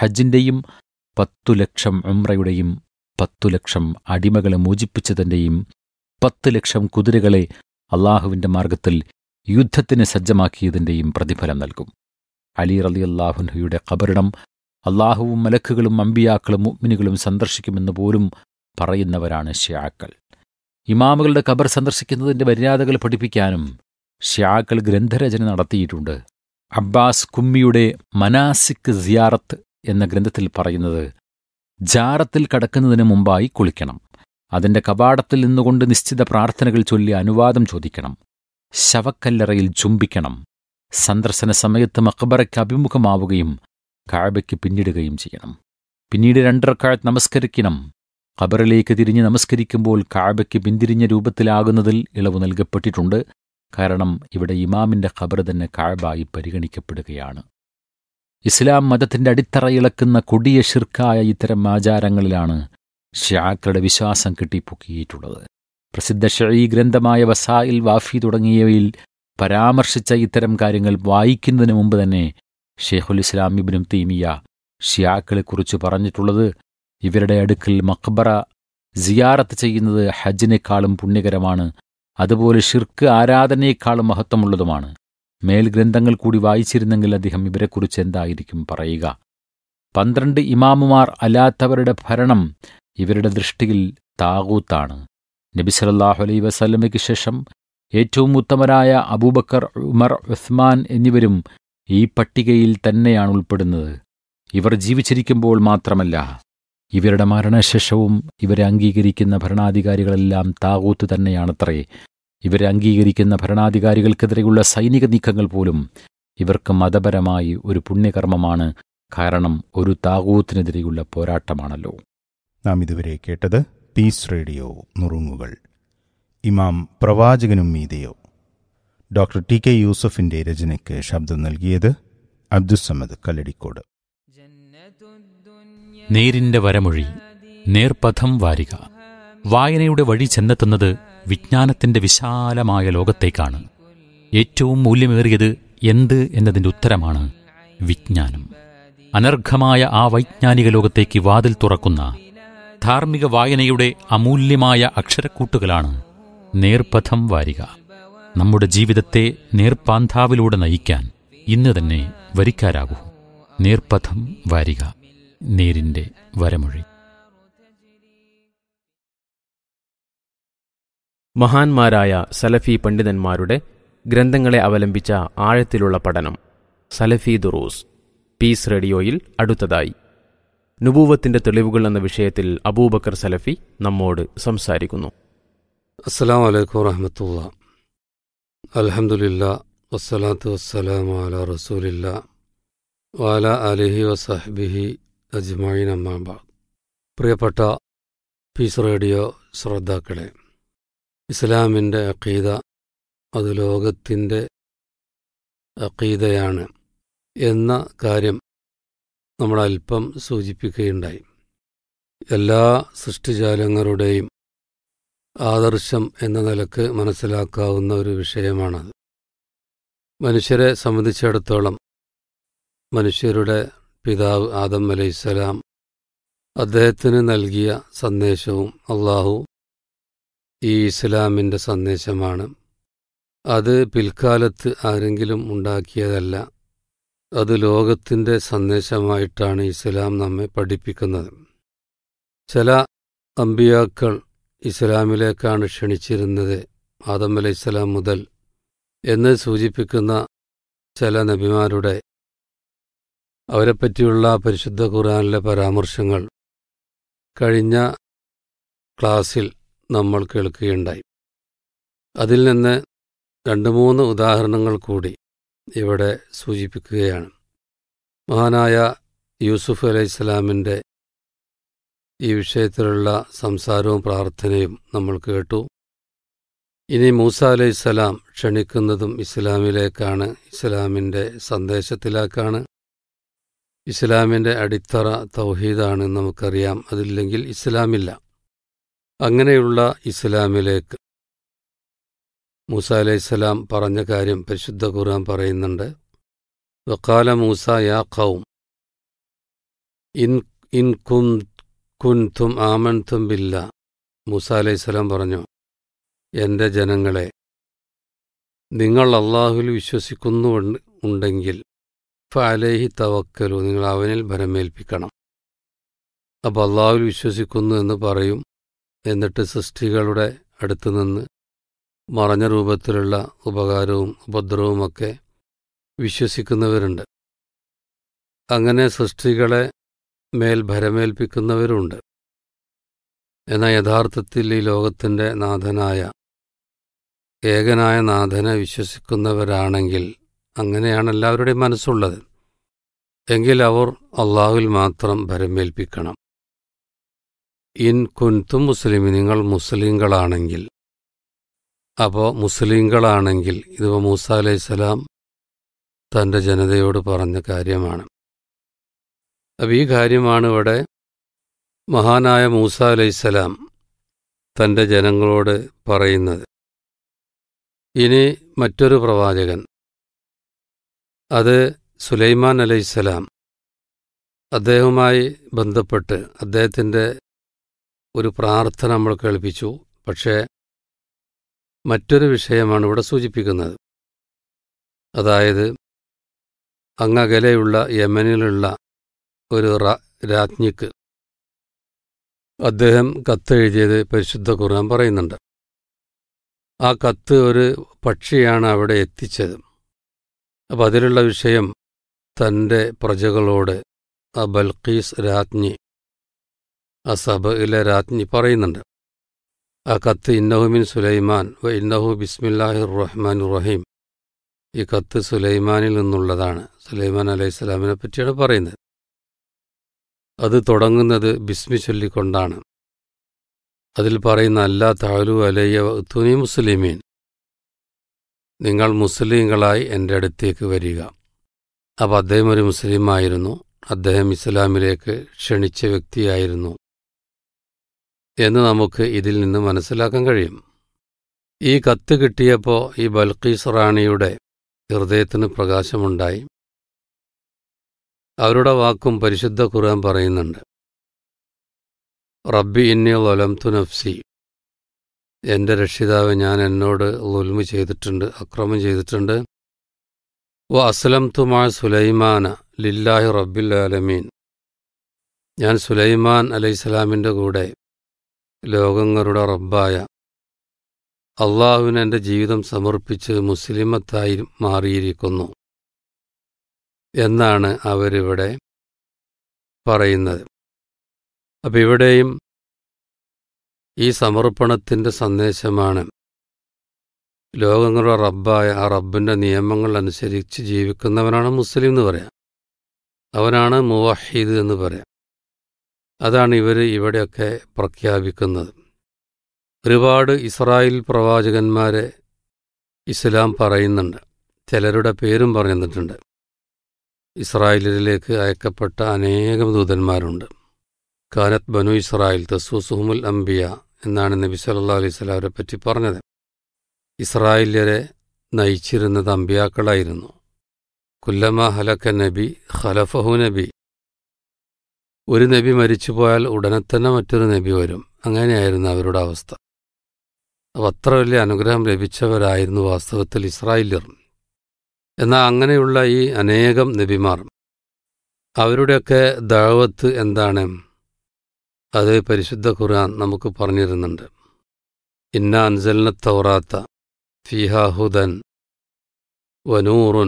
ഹജ്ജിൻ്റെയും പത്തു ലക്ഷം ഉംറയുടെയും പത്തു ലക്ഷം അടിമകളെ മോചിപ്പിച്ചതിൻ്റെയും പത്ത് ലക്ഷം കുതിരകളെ അള്ളാഹുവിൻ്റെ മാർഗത്തിൽ യുദ്ധത്തിന് സജ്ജമാക്കിയതിൻ്റെയും പ്രതിഫലം നൽകും അലി റലി അള്ളാഹുൻഹയുടെ ഖബറിടം അള്ളാഹുവും മലക്കുകളും അമ്പിയാക്കളും മുഗ്മിനുകളും സന്ദർശിക്കുമെന്ന് പോലും പറയുന്നവരാണ് ഷ്യാക്കൾ ഇമാമുകളുടെ ഖബർ സന്ദർശിക്കുന്നതിൻ്റെ മര്യാദകൾ പഠിപ്പിക്കാനും ഷ്യാക്കൾ ഗ്രന്ഥരചന നടത്തിയിട്ടുണ്ട് അബ്ബാസ് കുമ്മിയുടെ മനാസിക് സിയാറത്ത് എന്ന ഗ്രന്ഥത്തിൽ പറയുന്നത് ജാറത്തിൽ കടക്കുന്നതിന് മുമ്പായി കുളിക്കണം അതിന്റെ കവാടത്തിൽ നിന്നുകൊണ്ട് നിശ്ചിത പ്രാർത്ഥനകൾ ചൊല്ലി അനുവാദം ചോദിക്കണം ശവക്കല്ലറയിൽ ചുംബിക്കണം സന്ദർശന സമയത്ത് മക്ബറയ്ക്ക് അഭിമുഖമാവുകയും കാബയ്ക്ക് പിന്നിടുകയും ചെയ്യണം പിന്നീട് രണ്ടരക്കാഴത്ത് നമസ്കരിക്കണം ഖബറിലേക്ക് തിരിഞ്ഞ് നമസ്കരിക്കുമ്പോൾ കാബയ്ക്ക് പിന്തിരിഞ്ഞ രൂപത്തിലാകുന്നതിൽ ഇളവ് നൽകപ്പെട്ടിട്ടുണ്ട് കാരണം ഇവിടെ ഇമാമിന്റെ ഖബർ തന്നെ കാബായി പരിഗണിക്കപ്പെടുകയാണ് ഇസ്ലാം മതത്തിന്റെ അടിത്തറ ഇളക്കുന്ന കൊടിയ ഷിർക്കായ ഇത്തരം ആചാരങ്ങളിലാണ് ഷ്യാക്കളുടെ വിശ്വാസം കെട്ടിപ്പൊക്കിയിട്ടുള്ളത് പ്രസിദ്ധ ഷഈ ഗ്രന്ഥമായ വസായിൽ വാഫി തുടങ്ങിയവയിൽ പരാമർശിച്ച ഇത്തരം കാര്യങ്ങൾ വായിക്കുന്നതിന് മുമ്പ് തന്നെ ഷെയ്ഖുൽ ഇസ്ലാം ഇബ്നും തീമിയ ഷിയാക്കളെക്കുറിച്ച് പറഞ്ഞിട്ടുള്ളത് ഇവരുടെ അടുക്കൽ മക്ബറ സിയാറത്ത് ചെയ്യുന്നത് ഹജ്ജിനേക്കാളും പുണ്യകരമാണ് അതുപോലെ ഷിർക്ക് ആരാധനയേക്കാളും മഹത്വമുള്ളതുമാണ് മേൽഗ്രന്ഥങ്ങൾ കൂടി വായിച്ചിരുന്നെങ്കിൽ അദ്ദേഹം ഇവരെക്കുറിച്ച് എന്തായിരിക്കും പറയുക പന്ത്രണ്ട് ഇമാമുമാർ അല്ലാത്തവരുടെ ഭരണം ഇവരുടെ ദൃഷ്ടിയിൽ താകൂത്താണ് നബി സല്ലല്ലാഹു അലൈഹി വസല്ലമയ്ക്ക് ശേഷം ഏറ്റവും ഉത്തമരായ അബൂബക്കർ ഉമർ ഉസ്മാൻ എന്നിവരും ഈ പട്ടികയിൽ തന്നെയാണ് ഉൾപ്പെടുന്നത് ഇവർ ജീവിച്ചിരിക്കുമ്പോൾ മാത്രമല്ല ഇവരുടെ മരണശേഷവും ഇവരെ അംഗീകരിക്കുന്ന ഭരണാധികാരികളെല്ലാം താകൂത്ത് തന്നെയാണത്രേ ഇവരെ അംഗീകരിക്കുന്ന ഭരണാധികാരികൾക്കെതിരെയുള്ള സൈനിക നീക്കങ്ങൾ പോലും ഇവർക്ക് മതപരമായി ഒരു പുണ്യകർമ്മമാണ് കാരണം ഒരു താകൂത്തിനെതിരെയുള്ള പോരാട്ടമാണല്ലോ നാം ഇതുവരെ കേട്ടത് പീസ് റേഡിയോ നുറുങ്ങുകൾ ഇമാം പ്രവാചകനും മീതയോ ഡോക്ടർ ടി കെ യൂസഫിന്റെ രചനയ്ക്ക് ശബ്ദം നൽകിയത് അബ്ദുസമ്മദ് കല്ലടിക്കോട് നേരിന്റെ വരമൊഴി നേർപഥം വാരിക വായനയുടെ വഴി ചെന്നെത്തുന്നത് വിജ്ഞാനത്തിന്റെ വിശാലമായ ലോകത്തേക്കാണ് ഏറ്റവും മൂല്യമേറിയത് എന്ത് എന്നതിന്റെ ഉത്തരമാണ് വിജ്ഞാനം അനർഘമായ ആ വൈജ്ഞാനിക ലോകത്തേക്ക് വാതിൽ തുറക്കുന്ന ധാർമ്മിക വായനയുടെ അമൂല്യമായ അക്ഷരക്കൂട്ടുകളാണ് നേർപഥം വാരിക നമ്മുടെ ജീവിതത്തെ നേർപ്പാന്താവിലൂടെ നയിക്കാൻ ഇന്ന് തന്നെ വരിക്കാരാകൂ നേർപഥം വാരിക നേരിന്റെ വരമൊഴി മഹാന്മാരായ സലഫി പണ്ഡിതന്മാരുടെ ഗ്രന്ഥങ്ങളെ അവലംബിച്ച ആഴത്തിലുള്ള പഠനം സലഫി ദുറൂസ് പീസ് റേഡിയോയിൽ അടുത്തതായി നുബൂവത്തിന്റെ തെളിവുകൾ എന്ന വിഷയത്തിൽ അബൂബക്കർ സലഫി നമ്മോട് സംസാരിക്കുന്നു അസ്സാം വലൈക്കും വറഹമത്തുള്ള അലഹമുല്ല വസ്സലാത്തു വസ്സലാമു അല റസൂലില്ല വാല അലിഹി വസഹബിഹി അജ്മീൻ അമ്മാബ പ്രിയപ്പെട്ട പീസ് റേഡിയോ ശ്രോതാക്കളെ ഇസ്ലാമിൻ്റെ അക്കീദ അത് ലോകത്തിൻ്റെ അക്കീദയാണ് എന്ന കാര്യം നമ്മൾ അല്പം സൂചിപ്പിക്കുകയുണ്ടായി എല്ലാ സൃഷ്ടിജാലങ്ങളുടെയും ആദർശം എന്ന നിലക്ക് മനസ്സിലാക്കാവുന്ന ഒരു വിഷയമാണത് മനുഷ്യരെ സംബന്ധിച്ചിടത്തോളം മനുഷ്യരുടെ പിതാവ് ആദം അലൈഹിസ്സലാം അദ്ദേഹത്തിന് നൽകിയ സന്ദേശവും അള്ളാഹു ഈ ഇസ്ലാമിൻ്റെ സന്ദേശമാണ് അത് പിൽക്കാലത്ത് ആരെങ്കിലും ഉണ്ടാക്കിയതല്ല അത് ലോകത്തിൻ്റെ സന്ദേശമായിട്ടാണ് ഇസ്ലാം നമ്മെ പഠിപ്പിക്കുന്നത് ചില അമ്പിയാക്കൾ ഇസ്ലാമിലേക്കാണ് ക്ഷണിച്ചിരുന്നത് ആദം അലൈഹിസ്സലാം മുതൽ എന്ന് സൂചിപ്പിക്കുന്ന ചില നബിമാരുടെ അവരെപ്പറ്റിയുള്ള പരിശുദ്ധ ഖുർആനിലെ പരാമർശങ്ങൾ കഴിഞ്ഞ ക്ലാസ്സിൽ നമ്മൾ കേൾക്കുകയുണ്ടായി അതിൽ നിന്ന് രണ്ട് മൂന്ന് ഉദാഹരണങ്ങൾ കൂടി ഇവിടെ സൂചിപ്പിക്കുകയാണ് മഹാനായ യൂസുഫ് അലൈഹിസ്സലാമിൻ്റെ ഈ വിഷയത്തിലുള്ള സംസാരവും പ്രാർത്ഥനയും നമ്മൾ കേട്ടു ഇനി മൂസ അലൈഹിസ്സലാം ക്ഷണിക്കുന്നതും ഇസ്ലാമിലേക്കാണ് ഇസ്ലാമിൻ്റെ സന്ദേശത്തിലേക്കാണ് ഇസ്ലാമിൻ്റെ അടിത്തറ തൗഹീദാണ് നമുക്കറിയാം അതില്ലെങ്കിൽ ഇസ്ലാമില്ല അങ്ങനെയുള്ള ഇസ്ലാമിലേക്ക് മൂസ അലൈഹിസ്സലാം പറഞ്ഞ കാര്യം പരിശുദ്ധ ഖുർആൻ പറയുന്നുണ്ട് വക്കാല മൂസ യാ ഖൗം ഇൻ ഇൻ കുൻ കുൻതും ആമൻതും ബില്ല മൂസ അലൈഹിസ്സലാം പറഞ്ഞു എൻ്റെ ജനങ്ങളെ നിങ്ങൾ അള്ളാഹുവിൽ വിശ്വസിക്കുന്നു ഉണ്ടെങ്കിൽ ഫാലേഹി തവക്കലു നിങ്ങൾ അവനിൽ ഭരമേൽപ്പിക്കണം അപ്പോൾ അള്ളാഹുവിൽ വിശ്വസിക്കുന്നു എന്ന് പറയും എന്നിട്ട് സൃഷ്ടികളുടെ അടുത്ത് നിന്ന് മറഞ്ഞ രൂപത്തിലുള്ള ഉപകാരവും ഉപദ്രവവുമൊക്കെ വിശ്വസിക്കുന്നവരുണ്ട് അങ്ങനെ സൃഷ്ടികളെ മേൽ ഭരമേൽപ്പിക്കുന്നവരുണ്ട് എന്നാൽ യഥാർത്ഥത്തിൽ ഈ ലോകത്തിൻ്റെ നാഥനായ ഏകനായ നാഥനെ വിശ്വസിക്കുന്നവരാണെങ്കിൽ അങ്ങനെയാണ് എല്ലാവരുടെയും മനസ്സുള്ളത് എങ്കിൽ അവർ അള്ളാഹുവിൽ മാത്രം ഭരമേൽപ്പിക്കണം ഇൻ കുൻതും മുസ്ലിം നിങ്ങൾ മുസ്ലിങ്ങളാണെങ്കിൽ അപ്പോൾ മുസ്ലിങ്ങളാണെങ്കിൽ ഇതിപ്പോൾ മൂസ അലൈഹിസ്സലാം തൻ്റെ ജനതയോട് പറഞ്ഞ കാര്യമാണ് അപ്പോൾ ഈ കാര്യമാണ് ഇവിടെ മഹാനായ മൂസ അലൈഹിസ്സലാം തൻ്റെ ജനങ്ങളോട് പറയുന്നത് ഇനി മറ്റൊരു പ്രവാചകൻ അത് സുലൈമാൻ അലൈഹിസ്സലാം അദ്ദേഹവുമായി ബന്ധപ്പെട്ട് അദ്ദേഹത്തിൻ്റെ ഒരു പ്രാർത്ഥന നമ്മൾ കേൾപ്പിച്ചു പക്ഷേ മറ്റൊരു വിഷയമാണ് ഇവിടെ സൂചിപ്പിക്കുന്നത് അതായത് അങ്ങകലെയുള്ള യമനിലുള്ള ഒരു രാജ്ഞിക്ക് അദ്ദേഹം കത്തെഴുതിയത് പരിശുദ്ധ ഖുർആൻ പറയുന്നുണ്ട് ആ കത്ത് ഒരു പക്ഷിയാണ് അവിടെ എത്തിച്ചത് അപ്പം അതിലുള്ള വിഷയം തൻ്റെ പ്രജകളോട് ആ ബൽക്കീസ് രാജ്ഞി ആ സഭയിലെ രാജ്ഞി പറയുന്നുണ്ട് ആ കത്ത് ഇന്നഹുമിൻ സുലൈമാൻ വ ഇന്നഹു ബിസ്മില്ലാഹിർ റഹ്മാൻ റഹീം ഈ കത്ത് സുലൈമാനിൽ നിന്നുള്ളതാണ് സുലൈമാൻ അലൈഹി സ്വലാമിനെ പറ്റിയാണ് പറയുന്നത് അത് തുടങ്ങുന്നത് ബിസ്മി ചൊല്ലിക്കൊണ്ടാണ് അതിൽ പറയുന്ന അല്ലാ താലു അലയ്യ തുനി മുസ്ലിമീൻ നിങ്ങൾ മുസ്ലിങ്ങളായി എൻ്റെ അടുത്തേക്ക് വരിക അപ്പോൾ അദ്ദേഹം ഒരു മുസ്ലിമായിരുന്നു അദ്ദേഹം ഇസ്ലാമിലേക്ക് ക്ഷണിച്ച വ്യക്തിയായിരുന്നു എന്ന് നമുക്ക് ഇതിൽ നിന്ന് മനസ്സിലാക്കാൻ കഴിയും ഈ കത്ത് കിട്ടിയപ്പോൾ ഈ ബൽക്കീസ് റാണിയുടെ ഹൃദയത്തിന് പ്രകാശമുണ്ടായി അവരുടെ വാക്കും പരിശുദ്ധ ഖുർആൻ പറയുന്നുണ്ട് റബ്ബി ഇന്നി ലൊലംതു നഫ്സി എൻ്റെ രക്ഷിതാവ് ഞാൻ എന്നോട് ലുൽമു ചെയ്തിട്ടുണ്ട് അക്രമം ചെയ്തിട്ടുണ്ട് വ അസ്ലം തുമാ സുലൈമാന ലില്ലാഹി റബ്ബിൽ ആലമീൻ ഞാൻ സുലൈമാൻ അലൈഹിസ്സലാമിൻ്റെ കൂടെ ലോകങ്ങളുടെ റബ്ബായ അള്ളാഹുവിന് എൻ്റെ ജീവിതം സമർപ്പിച്ച് മുസ്ലിമത്തായി മാറിയിരിക്കുന്നു എന്നാണ് അവരിവിടെ പറയുന്നത് അപ്പം ഇവിടെയും ഈ സമർപ്പണത്തിൻ്റെ സന്ദേശമാണ് ലോകങ്ങളുടെ റബ്ബായ ആ റബ്ബിൻ്റെ നിയമങ്ങൾ അനുസരിച്ച് ജീവിക്കുന്നവനാണ് മുസ്ലിം എന്ന് പറയാം അവനാണ് മുവഹീദ് എന്ന് പറയാം അതാണ് ഇവർ ഇവിടെയൊക്കെ പ്രഖ്യാപിക്കുന്നത് ഒരുപാട് ഇസ്രായേൽ പ്രവാചകന്മാരെ ഇസ്ലാം പറയുന്നുണ്ട് ചിലരുടെ പേരും പറഞ്ഞിട്ടുണ്ട് ഇസ്രായേലിലേക്ക് അയക്കപ്പെട്ട അനേകം ദൂതന്മാരുണ്ട് കാനത്ത് ബനു ഇസ്രായേൽ തസൂസുഹുമുൽ അംബിയ എന്നാണ് നബി സല്ലാ അലൈഹി സ്വലാവരെ പറ്റി പറഞ്ഞത് ഇസ്രായേല്യരെ നയിച്ചിരുന്നത് അമ്പിയാക്കളായിരുന്നു കുല്ലമ ഹലക്ക നബി ഖലഫഹു നബി ഒരു നബി മരിച്ചുപോയാൽ ഉടനെ തന്നെ മറ്റൊരു നബി വരും അങ്ങനെയായിരുന്നു അവരുടെ അവസ്ഥ അപ്പോൾ അത്ര വലിയ അനുഗ്രഹം ലഭിച്ചവരായിരുന്നു വാസ്തവത്തിൽ ഇസ്രായേല്യർ എന്നാൽ അങ്ങനെയുള്ള ഈ അനേകം നബിമാർ അവരുടെയൊക്കെ ദാവത്ത് എന്താണ് അത് പരിശുദ്ധ ഖുർആൻ നമുക്ക് പറഞ്ഞിരുന്നുണ്ട് ഇന്ന അൻസൽന തൗറാത്ത ഫിഹാഹുദൻ വനൂറുൻ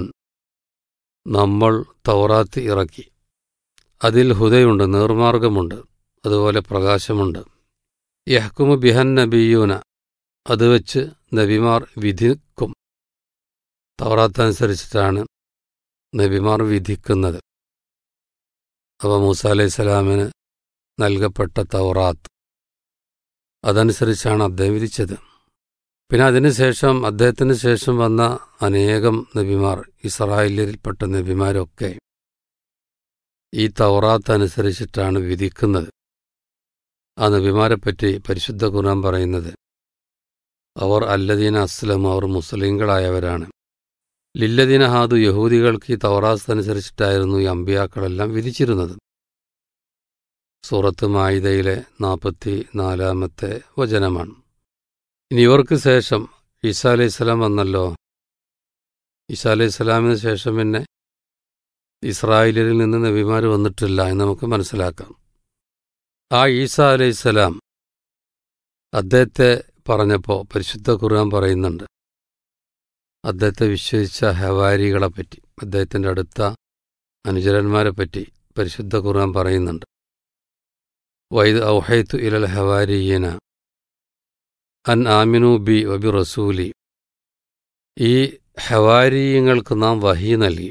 നമ്മൾ തൗറാത്ത് ഇറക്കി അതിൽ ഹുദയുണ്ട് നേർമാർഗമുണ്ട് അതുപോലെ പ്രകാശമുണ്ട് യഹ്കുമു ബിഹൻ നബിയൂന അത് വെച്ച് നബിമാർ വിധിക്കും തൗറാത്തനുസരിച്ചിട്ടാണ് നബിമാർ വിധിക്കുന്നത് അപ്പോൾ മൂസ അലൈഹി സ്വലാമിന് നൽകപ്പെട്ട തൗറാത്ത് അതനുസരിച്ചാണ് അദ്ദേഹം വിധിച്ചത് പിന്നെ അതിനുശേഷം അദ്ദേഹത്തിന് ശേഷം വന്ന അനേകം നബിമാർ ഇസ്രായേലിൽപ്പെട്ട നബിമാരൊക്കെ ഈ തൗറാത്ത് അനുസരിച്ചിട്ടാണ് വിധിക്കുന്നത് ആ നബിമാരെപ്പറ്റി പരിശുദ്ധ ഖുർആൻ പറയുന്നത് അവർ അല്ലദീന അസ്ലം അവർ മുസ്ലിങ്ങളായവരാണ് ലില്ലദീന ഹാദു യഹൂദികൾക്ക് ഈ തൗറാത്ത് അനുസരിച്ചിട്ടായിരുന്നു ഈ അമ്പിയാക്കളെല്ലാം വിധിച്ചിരുന്നത് സൂറത്ത് മായിദയിലെ നാൽപ്പത്തി നാലാമത്തെ വചനമാണ് ഇനി ഇവർക്ക് ശേഷം ഈസാ അലൈഹി സ്വലാം വന്നല്ലോ ഈസാ അലൈഹി സ്വലാമിന് ശേഷം പിന്നെ ഇസ്രായേലിൽ നിന്ന് നബിമാർ വന്നിട്ടില്ല എന്ന് നമുക്ക് മനസ്സിലാക്കാം ആ ഈസാ അലൈഹി സ്വലാം അദ്ദേഹത്തെ പറഞ്ഞപ്പോൾ പരിശുദ്ധ ഖുർആൻ പറയുന്നുണ്ട് അദ്ദേഹത്തെ വിശ്വസിച്ച ഹവാരികളെ പറ്റി അദ്ദേഹത്തിൻ്റെ അടുത്ത അനുചരന്മാരെ പറ്റി പരിശുദ്ധ ഖുർആൻ പറയുന്നുണ്ട് വൈദ് ഔഹൈത്തു ഇലൽ ഹവാരിയന അൻ ആമിനു ബി വബി റസൂലി ഈ ഹവാരിയങ്ങൾക്ക് നാം വഹി നൽകി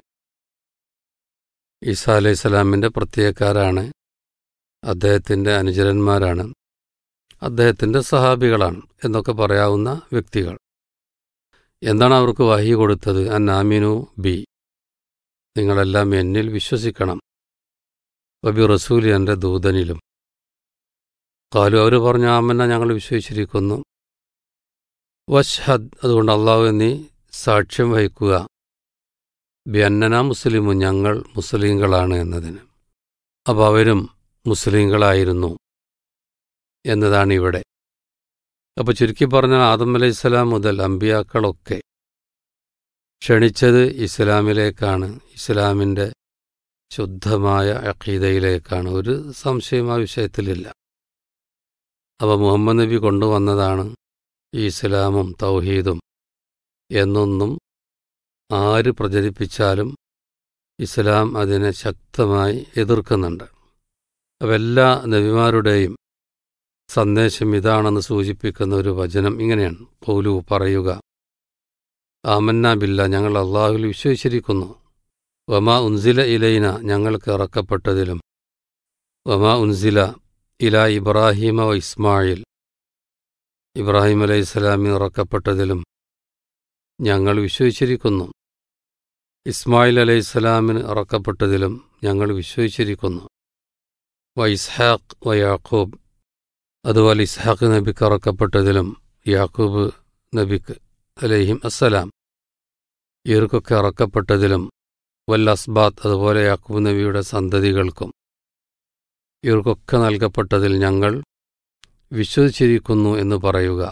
ഈസാ അലൈഹി സ്വലാമിൻ്റെ പ്രത്യേകക്കാരാണ് അദ്ദേഹത്തിൻ്റെ അനുചരന്മാരാണ് അദ്ദേഹത്തിൻ്റെ സഹാബികളാണ് എന്നൊക്കെ പറയാവുന്ന വ്യക്തികൾ എന്താണ് അവർക്ക് വഹി കൊടുത്തത് അൻ ആമിനു ബി നിങ്ങളെല്ലാം എന്നിൽ വിശ്വസിക്കണം വബി റസൂലി എൻ്റെ ദൂതനിലും കാലു അവർ പറഞ്ഞു ആമന്ന ഞങ്ങൾ വിശ്വസിച്ചിരിക്കുന്നു വഷ്ഹദ് അതുകൊണ്ട് അള്ളാഹു നീ സാക്ഷ്യം വഹിക്കുക ബിയന്നന മുസ്ലിമു ഞങ്ങൾ മുസ്ലിങ്ങളാണ് എന്നതിന് അപ്പോൾ അവരും മുസ്ലിങ്ങളായിരുന്നു എന്നതാണ് ഇവിടെ അപ്പോൾ ചുരുക്കി പറഞ്ഞാൽ ആദം അലൈഹിസ്സലാം മുതൽ അമ്പിയാക്കളൊക്കെ ക്ഷണിച്ചത് ഇസ്ലാമിലേക്കാണ് ഇസ്ലാമിൻ്റെ ശുദ്ധമായ അഖീദയിലേക്കാണ് ഒരു സംശയം ആ വിഷയത്തിലില്ല അപ്പോൾ മുഹമ്മദ് നബി കൊണ്ടുവന്നതാണ് ഈ ഇസ്ലാമും തൗഹീദും എന്നൊന്നും ആര് പ്രചരിപ്പിച്ചാലും ഇസ്ലാം അതിനെ ശക്തമായി എതിർക്കുന്നുണ്ട് അപ്പോൾ എല്ലാ നബിമാരുടെയും സന്ദേശം ഇതാണെന്ന് സൂചിപ്പിക്കുന്ന ഒരു വചനം ഇങ്ങനെയാണ് പൗലു പറയുക ആമന്ന ബില്ല ഞങ്ങൾ അള്ളാഹുൽ വിശ്വസിച്ചിരിക്കുന്നു വമാ ഉൻസില ഇലൈന ഞങ്ങൾക്ക് ഇറക്കപ്പെട്ടതിലും വമാ ഉൻസില ഇല ഇബ്രാഹിമ വ ഇസ്മായിൽ ഇബ്രാഹിം അലൈഹി സ്വലാമിന് ഇറക്കപ്പെട്ടതിലും ഞങ്ങൾ വിശ്വസിച്ചിരിക്കുന്നു ഇസ്മായിൽ അലൈഹി സ്വലാമിന് ഇറക്കപ്പെട്ടതിലും ഞങ്ങൾ വിശ്വസിച്ചിരിക്കുന്നു വ ഇസ്ഹാഖ് വ യാക്കൂബ് അതുപോലെ ഇസ്ഹാഖ് നബിക്ക് ഇറക്കപ്പെട്ടതിലും യാക്കൂബ് നബിക്ക് അലൈഹിം അസ്സലാം ഇവർക്കൊക്കെ ഇറക്കപ്പെട്ടതിലും വൽ അസ്ബാത്ത് അതുപോലെ യാക്കൂബ് നബിയുടെ സന്തതികൾക്കും ഇവർക്കൊക്കെ നൽകപ്പെട്ടതിൽ ഞങ്ങൾ വിശ്വസിച്ചിരിക്കുന്നു എന്ന് പറയുക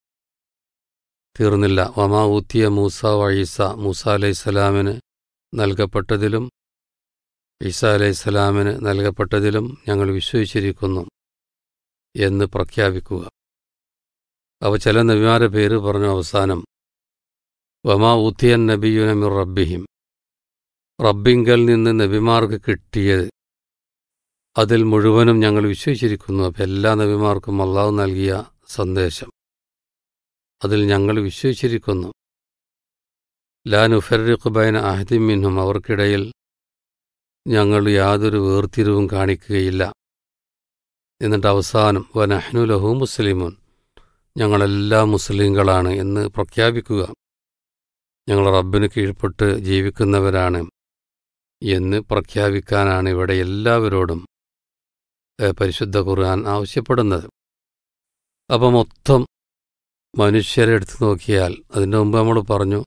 തീർന്നില്ല വമാ ഊത്തിയ മൂസ വഴീസ മൂസ അലൈഹിസ്സലാമിന് നൽകപ്പെട്ടതിലും ഈസ അലൈഹിസ്സലാമിന് നൽകപ്പെട്ടതിലും ഞങ്ങൾ വിശ്വസിച്ചിരിക്കുന്നു എന്ന് പ്രഖ്യാപിക്കുക അവ ചില നബിമാരെ പേര് പറഞ്ഞു അവസാനം വമാ ഊത്തിയൻ നബിയുന മിർ റബ്ബിഹിം റബ്ബിങ്കൽ നിന്ന് നബിമാർക്ക് കിട്ടിയത് അതിൽ മുഴുവനും ഞങ്ങൾ വിശ്വസിച്ചിരിക്കുന്നു അപ്പം എല്ലാ നബിമാർക്കും അള്ളാഹു നൽകിയ സന്ദേശം അതിൽ ഞങ്ങൾ വിശ്വസിച്ചിരിക്കുന്നു ലാ നുഫറിഖുബൈന അഹദിമിന്നും അവർക്കിടയിൽ ഞങ്ങൾ യാതൊരു വേർതിരിവും കാണിക്കുകയില്ല എന്നിട്ട് അവസാനം വനഹ്നു ലഹു മുസ്ലിമുൻ ഞങ്ങളെല്ലാം മുസ്ലിങ്ങളാണ് എന്ന് പ്രഖ്യാപിക്കുക ഞങ്ങൾ റബ്ബിന് കീഴ്പ്പെട്ട് ജീവിക്കുന്നവരാണ് എന്ന് പ്രഖ്യാപിക്കാനാണ് ഇവിടെ എല്ലാവരോടും പരിശുദ്ധ ഖുർആൻ ആവശ്യപ്പെടുന്നത് അപ്പം മൊത്തം മനുഷ്യരെ എടുത്തു നോക്കിയാൽ അതിൻ്റെ മുമ്പ് നമ്മൾ പറഞ്ഞു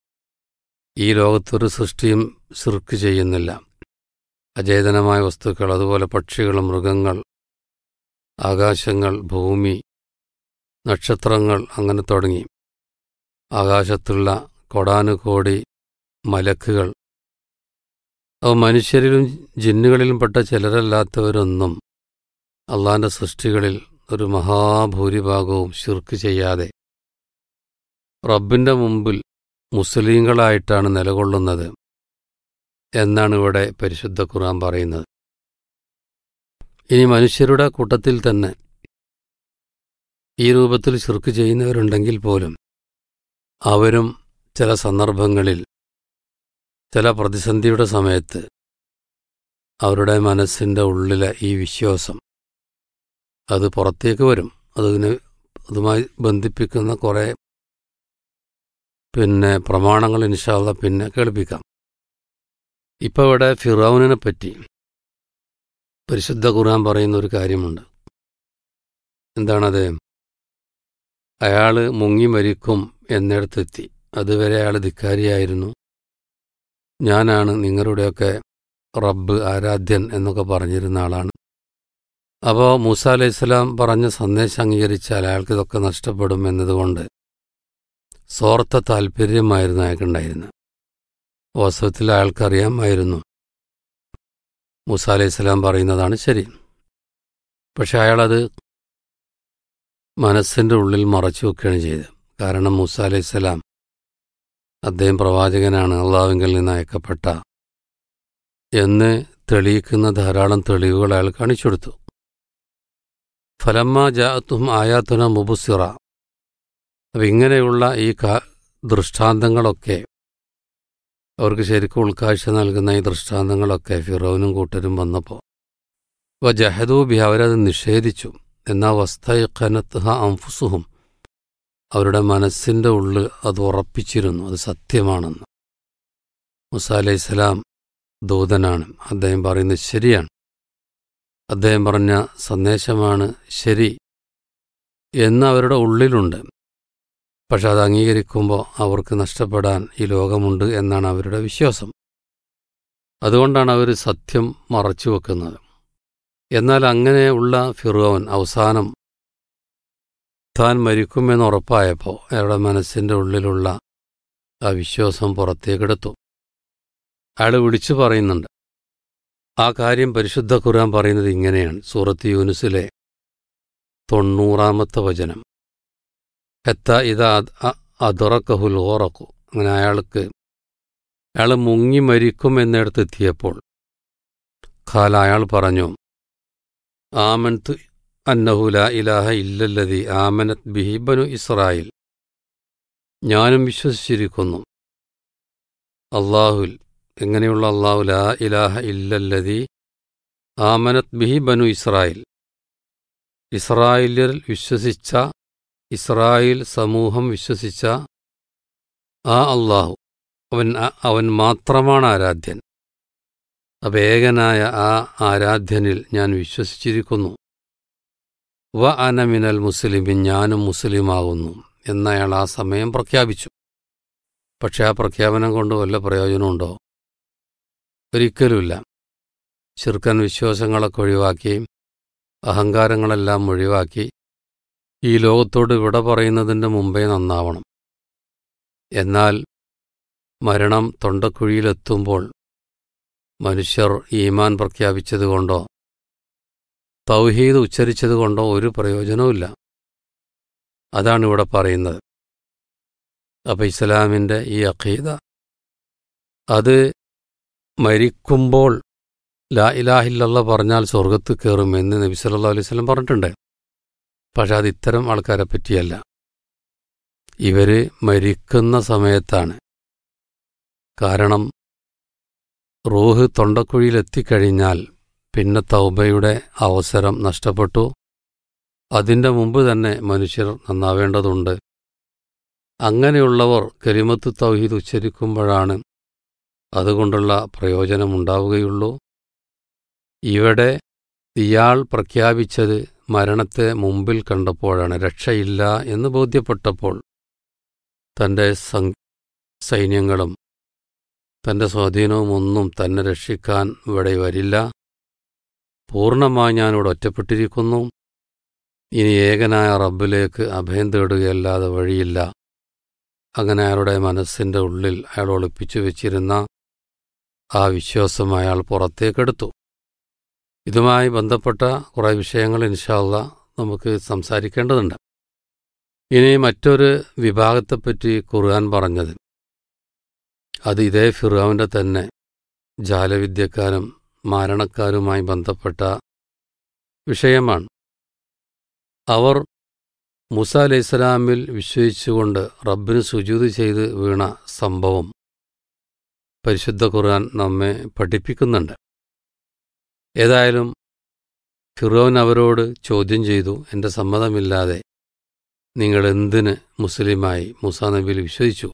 ഈ ലോകത്തൊരു സൃഷ്ടിയും സിർക്ക് ചെയ്യുന്നില്ല അചേതനമായ വസ്തുക്കൾ അതുപോലെ പക്ഷികൾ മൃഗങ്ങൾ ആകാശങ്ങൾ ഭൂമി നക്ഷത്രങ്ങൾ അങ്ങനെ തുടങ്ങി ആകാശത്തുള്ള കൊടാനുകോടി മലക്കുകൾ അവ മനുഷ്യരിലും ജിന്നുകളിലും പെട്ട ചിലരല്ലാത്തവരൊന്നും അള്ളാന്റെ സൃഷ്ടികളിൽ ഒരു മഹാഭൂരിഭാഗവും ശിർക്ക് ചെയ്യാതെ റബ്ബിന്റെ മുമ്പിൽ മുസ്ലിങ്ങളായിട്ടാണ് നിലകൊള്ളുന്നത് എന്നാണ് ഇവിടെ പരിശുദ്ധ ഖുർആൻ പറയുന്നത് ഇനി മനുഷ്യരുടെ കൂട്ടത്തിൽ തന്നെ ഈ രൂപത്തിൽ ശിർക്ക് ചെയ്യുന്നവരുണ്ടെങ്കിൽ പോലും അവരും ചില സന്ദർഭങ്ങളിൽ ചില പ്രതിസന്ധിയുടെ സമയത്ത് അവരുടെ മനസ്സിൻ്റെ ഉള്ളിലെ ഈ വിശ്വാസം അത് പുറത്തേക്ക് വരും അതിന് അതുമായി ബന്ധിപ്പിക്കുന്ന കുറേ പിന്നെ പ്രമാണങ്ങൾ ഇൻഷാല്ല പിന്നെ കേൾപ്പിക്കാം ഇപ്പോൾ ഇവിടെ ഫിറൌനിനെ പറ്റി പരിശുദ്ധ ഖുർആൻ പറയുന്ന ഒരു കാര്യമുണ്ട് എന്താണത് അയാൾ മുങ്ങി മരിക്കും എന്നിടത്തെത്തി അതുവരെ അയാൾ ധിക്കാരിയായിരുന്നു ഞാനാണ് നിങ്ങളുടെയൊക്കെ റബ്ബ് ആരാധ്യൻ എന്നൊക്കെ പറഞ്ഞിരുന്ന ആളാണ് അപ്പോൾ മൂസ അലൈഹി സ്വലാം പറഞ്ഞ സന്ദേശം അംഗീകരിച്ചാൽ അയാൾക്ക് ഇതൊക്കെ നഷ്ടപ്പെടും എന്നതുകൊണ്ട് സ്വാർത്ഥ താല്പര്യമായിരുന്നു അയാൾക്കുണ്ടായിരുന്നത് വാസ്തവത്തിൽ അയാൾക്കറിയാമായിരുന്നു മൂസ അലൈഹി സ്വലാം പറയുന്നതാണ് ശരി പക്ഷെ അയാളത് മനസ്സിൻ്റെ ഉള്ളിൽ മറച്ചു വെക്കുകയാണ് ചെയ്തത് കാരണം മൂസ അലൈഹി സ്വലാം അദ്ദേഹം പ്രവാചകനാണ് അള്ളാഹുവിങ്കിൽ നിന്ന് അയക്കപ്പെട്ട എന്ന് തെളിയിക്കുന്ന ധാരാളം തെളിവുകൾ അയാൾ കാണിച്ചു കൊടുത്തു ഫലമ്മ ജാത്തും ആയാത്തുന മുബുസിറ അപ്പം ഇങ്ങനെയുള്ള ഈ കാ ദൃഷ്ടാന്തങ്ങളൊക്കെ അവർക്ക് ശരിക്കും ഉൾക്കാഴ്ച നൽകുന്ന ഈ ദൃഷ്ടാന്തങ്ങളൊക്കെ ഫിറോനും കൂട്ടരും വന്നപ്പോൾ വ ജഹദൂബി അവരത് നിഷേധിച്ചു എന്നാ വസ്തയക്കനത്ത് അംഫുസുഹും അവരുടെ മനസ്സിൻ്റെ ഉള്ളിൽ അത് ഉറപ്പിച്ചിരുന്നു അത് സത്യമാണെന്ന് മുസ അലൈഹി സ്വലാം ദൂതനാണ് അദ്ദേഹം പറയുന്നത് ശരിയാണ് അദ്ദേഹം പറഞ്ഞ സന്ദേശമാണ് ശരി എന്ന് അവരുടെ ഉള്ളിലുണ്ട് പക്ഷെ അത് അംഗീകരിക്കുമ്പോൾ അവർക്ക് നഷ്ടപ്പെടാൻ ഈ ലോകമുണ്ട് എന്നാണ് അവരുടെ വിശ്വാസം അതുകൊണ്ടാണ് അവർ സത്യം മറച്ചു വെക്കുന്നത് എന്നാൽ അങ്ങനെയുള്ള ഫിറോൻ അവസാനം താൻ മരിക്കുമെന്ന് ഉറപ്പായപ്പോൾ അയാളുടെ മനസ്സിൻ്റെ ഉള്ളിലുള്ള ആ വിശ്വാസം പുറത്തേക്കെടുത്തു അയാൾ വിളിച്ചു പറയുന്നുണ്ട് ആ കാര്യം പരിശുദ്ധ ഖുർആൻ പറയുന്നത് ഇങ്ങനെയാണ് സൂറത്ത് യൂനുസിലെ തൊണ്ണൂറാമത്തെ വചനം എത്ത ഇത് അതുറക്കഹുൽ ഓറക്കു അങ്ങനെ അയാൾക്ക് അയാൾ മുങ്ങി മരിക്കും എന്നിടത്തെത്തിയപ്പോൾ ഖാല അയാൾ പറഞ്ഞു ആമൻത്ത് അന്നഹുല ഇലാഹ ഇല്ലല്ലതി ആമനത് ബിഹിബനു ഇസ്രായേൽ ഞാനും വിശ്വസിച്ചിരിക്കുന്നു അള്ളാഹുൽ എങ്ങനെയുള്ള അള്ളാഹു ലാ ഇലാഹ ഇല്ലല്ലതി ആമനത് ബിഹി ബനു ഇസ്രായേൽ ഇസ്രായേലിൽ വിശ്വസിച്ച ഇസ്രായേൽ സമൂഹം വിശ്വസിച്ച ആ അള്ളാഹു അവൻ അവൻ മാത്രമാണ് ആരാധ്യൻ അവേകനായ ആ ആരാധ്യനിൽ ഞാൻ വിശ്വസിച്ചിരിക്കുന്നു വ അനമിനൽ മുസ്ലിമിൻ ഞാനും മുസ്ലിമാകുന്നു എന്നയാൾ ആ സമയം പ്രഖ്യാപിച്ചു പക്ഷെ ആ പ്രഖ്യാപനം കൊണ്ട് വല്ല പ്രയോജനമുണ്ടോ ഒരിക്കലുമില്ല ശിർക്കൻ വിശ്വാസങ്ങളൊക്കെ ഒഴിവാക്കി അഹങ്കാരങ്ങളെല്ലാം ഒഴിവാക്കി ഈ ലോകത്തോട് വിട പറയുന്നതിൻ്റെ മുമ്പേ നന്നാവണം എന്നാൽ മരണം തൊണ്ടക്കുഴിയിലെത്തുമ്പോൾ മനുഷ്യർ ഈമാൻ പ്രഖ്യാപിച്ചതുകൊണ്ടോ തൗഹീദ് ഉച്ചരിച്ചതുകൊണ്ടോ ഒരു പ്രയോജനവുമില്ല അതാണ് ഇവിടെ പറയുന്നത് അപ്പം ഇസ്ലാമിൻ്റെ ഈ അഖീദ അത് മരിക്കുമ്പോൾ ലാ ഇലാഹില്ലല്ല പറഞ്ഞാൽ സ്വർഗത്ത് കയറും എന്ന് നബി സല്ലാ അലൈഹി സ്വലം പറഞ്ഞിട്ടുണ്ട് പക്ഷെ അത് ഇത്തരം ആൾക്കാരെ പറ്റിയല്ല ഇവര് മരിക്കുന്ന സമയത്താണ് കാരണം റൂഹ് തൊണ്ടക്കുഴിയിലെത്തിക്കഴിഞ്ഞാൽ പിന്നെ തൗബയുടെ അവസരം നഷ്ടപ്പെട്ടു അതിൻ്റെ മുമ്പ് തന്നെ മനുഷ്യർ നന്നാവേണ്ടതുണ്ട് അങ്ങനെയുള്ളവർ കലിമത്ത് തൗഹീദ് ഉച്ചരിക്കുമ്പോഴാണ് അതുകൊണ്ടുള്ള പ്രയോജനമുണ്ടാവുകയുള്ളൂ ഇവിടെ ഇയാൾ പ്രഖ്യാപിച്ചത് മരണത്തെ മുമ്പിൽ കണ്ടപ്പോഴാണ് രക്ഷയില്ല എന്ന് ബോധ്യപ്പെട്ടപ്പോൾ തൻ്റെ സൈന്യങ്ങളും തൻ്റെ സ്വാധീനവും ഒന്നും തന്നെ രക്ഷിക്കാൻ ഇവിടെ വരില്ല പൂർണ്ണമായി ഞാനിവിടെ ഒറ്റപ്പെട്ടിരിക്കുന്നു ഇനി ഏകനായ റബ്ബിലേക്ക് അഭയം തേടുകയല്ലാതെ വഴിയില്ല അങ്ങനെ അയാളുടെ മനസ്സിൻ്റെ ഉള്ളിൽ അയാൾ ഒളിപ്പിച്ചു വെച്ചിരുന്ന ആ വിശ്വാസം അയാൾ പുറത്തേക്കെടുത്തു ഇതുമായി ബന്ധപ്പെട്ട കുറേ വിഷയങ്ങൾ ഇൻഷാല്ല നമുക്ക് സംസാരിക്കേണ്ടതുണ്ട് ഇനി മറ്റൊരു വിഭാഗത്തെപ്പറ്റി ഖുർആൻ പറഞ്ഞത് അത് ഇതേ ഫിറാവിൻ്റെ തന്നെ ജാലവിദ്യക്കാരും മാരണക്കാരുമായി ബന്ധപ്പെട്ട വിഷയമാണ് അവർ മുസ അലൈഹിസ്സലാമിൽ വിശ്വസിച്ചുകൊണ്ട് റബ്ബിന് സുജൂത് ചെയ്ത് വീണ സംഭവം പരിശുദ്ധ ഖുർആൻ നമ്മെ പഠിപ്പിക്കുന്നുണ്ട് ഏതായാലും ഫിറോൻ അവരോട് ചോദ്യം ചെയ്തു എൻ്റെ സമ്മതമില്ലാതെ നിങ്ങൾ എന്തിന് മുസ്ലിമായി മുസ നബിയിൽ വിശ്വസിച്ചു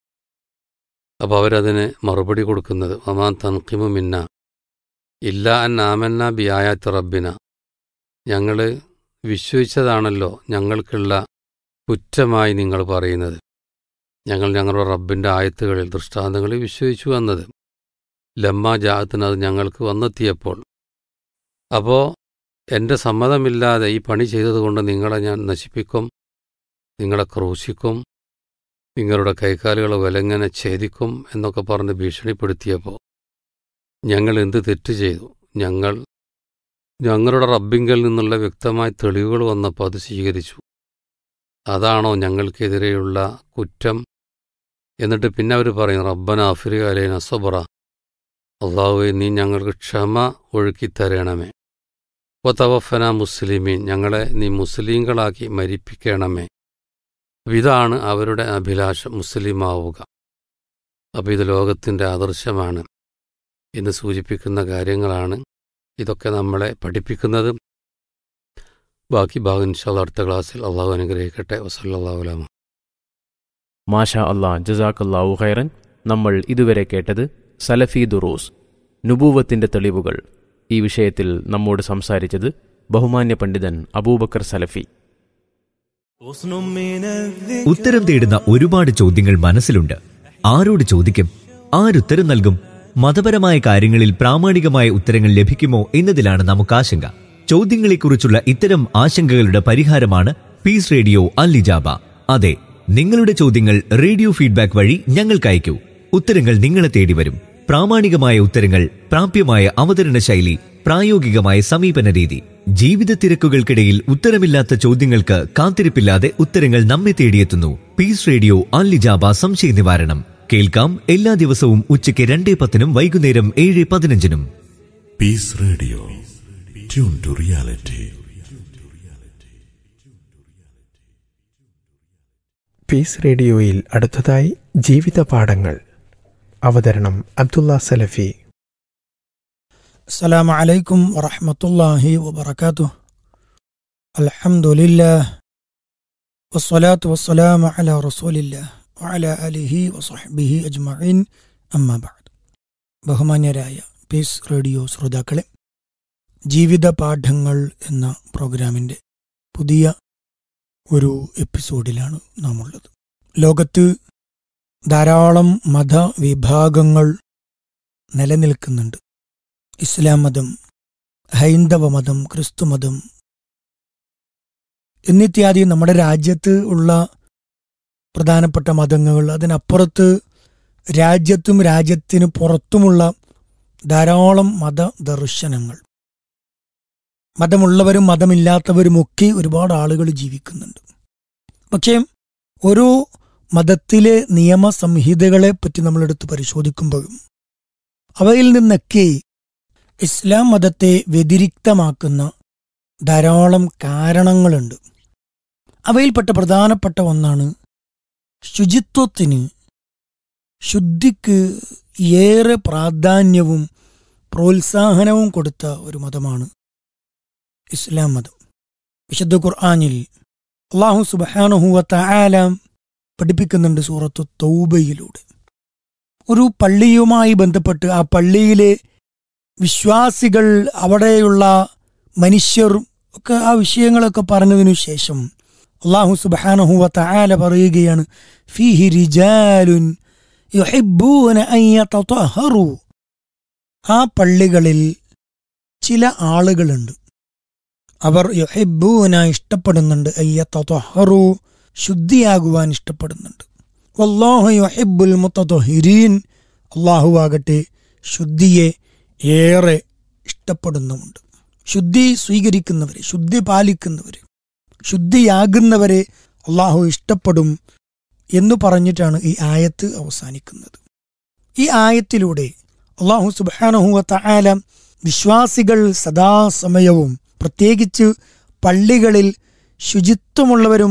അപ്പോൾ അവരതിന് മറുപടി കൊടുക്കുന്നത് ഒമാൻ തൻഖിമു മിന്ന ഇല്ല അൻ ആമന്ന ബി ആയാത്ത് റബ്ബിന ഞങ്ങൾ വിശ്വസിച്ചതാണല്ലോ ഞങ്ങൾക്കുള്ള കുറ്റമായി നിങ്ങൾ പറയുന്നത് ഞങ്ങൾ ഞങ്ങളുടെ റബ്ബിൻ്റെ ആയത്തുകളിൽ ദൃഷ്ടാന്തങ്ങളിൽ വിശ്വസിച്ചു വന്നത് ലമ്മ ജാഹത്തിന് അത് ഞങ്ങൾക്ക് വന്നെത്തിയപ്പോൾ അപ്പോൾ എൻ്റെ സമ്മതമില്ലാതെ ഈ പണി ചെയ്തതുകൊണ്ട് നിങ്ങളെ ഞാൻ നശിപ്പിക്കും നിങ്ങളെ ക്രൂശിക്കും നിങ്ങളുടെ കൈക്കാലുകൾ വിലങ്ങനെ ഛേദിക്കും എന്നൊക്കെ പറഞ്ഞ് ഭീഷണിപ്പെടുത്തിയപ്പോൾ ഞങ്ങൾ എന്ത് തെറ്റ് ചെയ്തു ഞങ്ങൾ ഞങ്ങളുടെ റബ്ബിങ്കിൽ നിന്നുള്ള വ്യക്തമായ തെളിവുകൾ വന്നപ്പോൾ അത് സ്വീകരിച്ചു അതാണോ ഞങ്ങൾക്കെതിരെയുള്ള കുറ്റം എന്നിട്ട് പിന്നെ അവർ പറയും റബ്ബന അഫ്രിക അലൈന സബറ അള്ളാഹുവെ നീ ഞങ്ങൾക്ക് ക്ഷമ ഒഴുക്കിത്തരണമേ ഒത്തവഫന മുസ്ലിമീൻ ഞങ്ങളെ നീ മുസ്ലിങ്ങളാക്കി മരിപ്പിക്കണമേ അപ്പൊ ഇതാണ് അവരുടെ അഭിലാഷം മുസ്ലിമാവുക അപ്പോൾ ഇത് ലോകത്തിൻ്റെ ആദർശമാണ് എന്ന് സൂചിപ്പിക്കുന്ന കാര്യങ്ങളാണ് ഇതൊക്കെ നമ്മളെ പഠിപ്പിക്കുന്നത് ബാക്കി ഭാഗം ഇൻഷാല്ല അടുത്ത ക്ലാസ്സിൽ അള്ളാഹു അനുഗ്രഹിക്കട്ടെ വസല്ലാഹു അലാമ മാഷാ അല്ലാ ജസാക്കല്ലാഹു ഖൈറൻ നമ്മൾ ഇതുവരെ കേട്ടത് സലഫി ദുറൂസ് നുബൂവത്തിന്റെ തെളിവുകൾ ഈ വിഷയത്തിൽ നമ്മോട് സംസാരിച്ചത് ബഹുമാന്യ പണ്ഡിതൻ അബൂബക്കർ സലഫി ഉത്തരം തേടുന്ന ഒരുപാട് ചോദ്യങ്ങൾ മനസ്സിലുണ്ട് ആരോട് ചോദിക്കും ആരുത്തരം നൽകും മതപരമായ കാര്യങ്ങളിൽ പ്രാമാണികമായ ഉത്തരങ്ങൾ ലഭിക്കുമോ എന്നതിലാണ് നമുക്ക് ആശങ്ക ചോദ്യങ്ങളെക്കുറിച്ചുള്ള ഇത്തരം ആശങ്കകളുടെ പരിഹാരമാണ് പീസ് റേഡിയോ അല്ലിജാബ അതെ നിങ്ങളുടെ ചോദ്യങ്ങൾ റേഡിയോ ഫീഡ്ബാക്ക് വഴി ഞങ്ങൾക്ക് അയക്കൂ ഉത്തരങ്ങൾ നിങ്ങളെ തേടി വരും പ്രാമാണികമായ ഉത്തരങ്ങൾ പ്രാപ്യമായ അവതരണ ശൈലി പ്രായോഗികമായ സമീപന രീതി ജീവിത തിരക്കുകൾക്കിടയിൽ ഉത്തരമില്ലാത്ത ചോദ്യങ്ങൾക്ക് കാത്തിരിപ്പില്ലാതെ ഉത്തരങ്ങൾ നമ്മെ തേടിയെത്തുന്നു പീസ് റേഡിയോ അല്ലിജാബ സംശയ നിവാരണം കേൾക്കാം എല്ലാ ദിവസവും ഉച്ചയ്ക്ക് രണ്ടേ പത്തിനും വൈകുന്നേരം ഏഴ് പതിനഞ്ചിനും Peace Radio. Tune to reality. Peace റേഡിയോയിൽ അടുത്തതായി ജീവിത പാഠങ്ങൾ അവതരണം അബ്ദുള്ള സലഫി السلام عليكم ورحمة الله وبركاته الحمد لله والصلاة والسلام على رسول الله وعلى آله وصحبه أجمعين أما بعد ബഹുമാന്യരായ പീസ് റേഡിയോ ശ്രോതാക്കളെ ജീവിത പാഠങ്ങൾ എന്ന പ്രോഗ്രാമിൻ്റെ പുതിയ ഒരു എപ്പിസോഡിലാണ് നാം ഉള്ളത് ലോകത്ത് ധാരാളം മതവിഭാഗങ്ങൾ നിലനിൽക്കുന്നുണ്ട് ഇസ്ലാം മതം ഹൈന്ദവ മതം ക്രിസ്തുമതം എന്നിത്യാദി നമ്മുടെ രാജ്യത്ത് ഉള്ള പ്രധാനപ്പെട്ട മതങ്ങൾ അതിനപ്പുറത്ത് രാജ്യത്തും രാജ്യത്തിന് പുറത്തുമുള്ള ധാരാളം മതദർശനങ്ങൾ മതമുള്ളവരും മതമില്ലാത്തവരുമൊക്കെ ഒരുപാട് ആളുകൾ ജീവിക്കുന്നുണ്ട് പക്ഷേ ഓരോ മതത്തിലെ നിയമസംഹിതകളെ പറ്റി നമ്മളെടുത്ത് പരിശോധിക്കുമ്പോഴും അവയിൽ നിന്നൊക്കെ ഇസ്ലാം മതത്തെ വ്യതിരിക്തമാക്കുന്ന ധാരാളം കാരണങ്ങളുണ്ട് അവയിൽപ്പെട്ട പ്രധാനപ്പെട്ട ഒന്നാണ് ശുചിത്വത്തിന് ശുദ്ധിക്ക് ഏറെ പ്രാധാന്യവും പ്രോത്സാഹനവും കൊടുത്ത ഒരു മതമാണ് ഇസ്ലാം മതം വിശുദ്ധ ഖുർആാനിൽ അള്ളാഹു സുബാനുഹുവ തആല പഠിപ്പിക്കുന്നുണ്ട് സൂറത്തു തൗബയിലൂടെ ഒരു പള്ളിയുമായി ബന്ധപ്പെട്ട് ആ പള്ളിയിലെ വിശ്വാസികൾ അവിടെയുള്ള മനുഷ്യർ ഒക്കെ ആ വിഷയങ്ങളൊക്കെ പറഞ്ഞതിനു ശേഷം അള്ളാഹു സുബാനഹുവ തആല പറയുകയാണ് ഫീഹി റിജാലുൻ യുഹിബ്ബൂന അൻ യതതഹറു ആ പള്ളികളിൽ ചില ആളുകളുണ്ട് അവർ യുഹിബ്ബൂന ഇഷ്ടപ്പെടുന്നുണ്ട് അൻ യതതഹറു ശുദ്ധിയാകുവാൻ ഇഷ്ടപ്പെടുന്നുണ്ട് വല്ലാഹു യുഹിബ്ബുൽ മുത്തതഹിരീൻ അള്ളാഹു ആകട്ടെ ശുദ്ധിയെ ഏറെ ഇഷ്ടപ്പെടുന്നുമുണ്ട് ശുദ്ധി സ്വീകരിക്കുന്നവരെ ശുദ്ധി പാലിക്കുന്നവരെ ശുദ്ധിയാകുന്നവരെ അള്ളാഹു ഇഷ്ടപ്പെടും എന്ന് പറഞ്ഞിട്ടാണ് ഈ ആയത്ത് അവസാനിക്കുന്നത് ഈ ആയത്തിലൂടെ അള്ളാഹു സുബാനഹുവ തആല വിശ്വാസികൾ സദാസമയവും പ്രത്യേകിച്ച് പള്ളികളിൽ ശുചിത്വമുള്ളവരും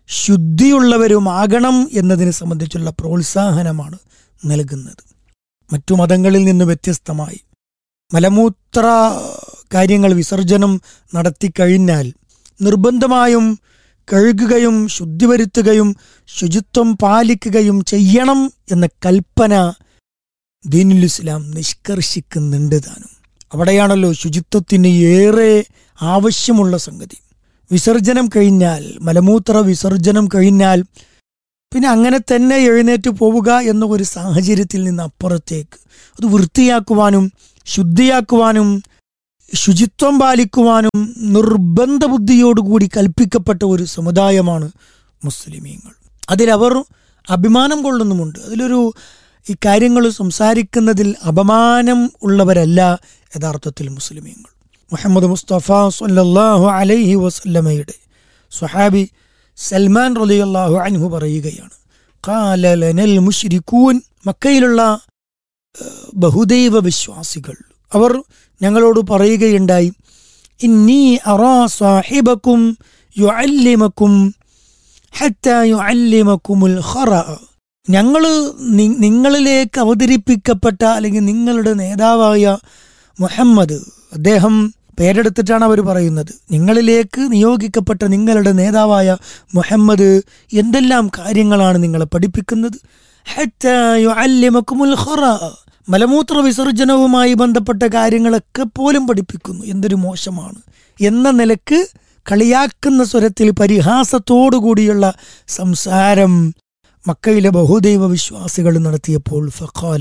ശുദ്ധിയുള്ളവരുമാകണം എന്നതിനെ സംബന്ധിച്ചുള്ള പ്രോത്സാഹനമാണ് നൽകുന്നത് മറ്റു മതങ്ങളിൽ നിന്ന് വ്യത്യസ്തമായി മലമൂത്ര കാര്യങ്ങൾ വിസർജനം നടത്തിക്കഴിഞ്ഞാൽ നിർബന്ധമായും കഴുകുകയും ശുദ്ധി വരുത്തുകയും ശുചിത്വം പാലിക്കുകയും ചെയ്യണം എന്ന കൽപ്പന ദീനുൽ ഇസ്ലാം നിഷ്കർഷിക്കുന്നുണ്ട് താനും അവിടെയാണല്ലോ ശുചിത്വത്തിന് ഏറെ ആവശ്യമുള്ള സംഗതി വിസർജനം കഴിഞ്ഞാൽ മലമൂത്ര വിസർജനം കഴിഞ്ഞാൽ പിന്നെ അങ്ങനെ തന്നെ എഴുന്നേറ്റ് പോവുക എന്ന ഒരു സാഹചര്യത്തിൽ നിന്ന് അപ്പുറത്തേക്ക് അത് വൃത്തിയാക്കുവാനും ശുദ്ധിയാക്കുവാനും ശുചിത്വം പാലിക്കുവാനും നിർബന്ധ ബുദ്ധിയോടുകൂടി കൽപ്പിക്കപ്പെട്ട ഒരു സമുദായമാണ് മുസ്ലിമീങ്ങൾ അതിലവർ അഭിമാനം കൊള്ളുന്നുമുണ്ട് അതിലൊരു ഈ കാര്യങ്ങൾ സംസാരിക്കുന്നതിൽ അപമാനം ഉള്ളവരല്ല യഥാർത്ഥത്തിൽ മുസ്ലിമീങ്ങൾ മുഹമ്മദ് മുസ്തഫ സല്ലല്ലാഹു അലൈഹി വസല്ലമയുടെ സ്വഹാബി സൽമാൻ റളിയല്ലാഹു അൻഹു പറയുകയാണ് ഖാല ലനൽ മുശ്രിക്കൂൻ മക്കയിലുള്ള ഏഹ്, ബഹുദൈവ വിശ്വാസികൾ അവർ ഞങ്ങളോട് പറയുകയുണ്ടായി ഇന്നി അറാ സാഹിബക്കും യുഅല്ലിമക്കും ഹത്ത യുഅല്ലിമക്കുമുൽ ഖറ ഞങ്ങൾ നിങ്ങളിലേക്ക് അവതരിപ്പിക്കപ്പെട്ട അല്ലെങ്കിൽ നിങ്ങളുടെ നേതാവായ മുഹമ്മദ് അദ്ദേഹം പേരെടുത്തിട്ടാണ് അവർ പറയുന്നത് നിങ്ങളിലേക്ക് നിയോഗിക്കപ്പെട്ട നിങ്ങളുടെ നേതാവായ മുഹമ്മദ് എന്തെല്ലാം കാര്യങ്ങളാണ് നിങ്ങളെ പഠിപ്പിക്കുന്നത് ഹത്ത യുഅല്ലിമക്കുമുൽ ഖറ മലമൂത്ര വിസർജനവുമായി ബന്ധപ്പെട്ട കാര്യങ്ങളൊക്കെ പോലും പഠിപ്പിക്കുന്നു എന്തൊരു മോശമാണ് എന്ന നിലക്ക് കളിയാക്കുന്ന സ്വരത്തിൽ പരിഹാസത്തോടുകൂടിയുള്ള സംസാരം മക്കയിലെ ബഹുദൈവ വിശ്വാസികൾ നടത്തിയപ്പോൾ ഫഖാല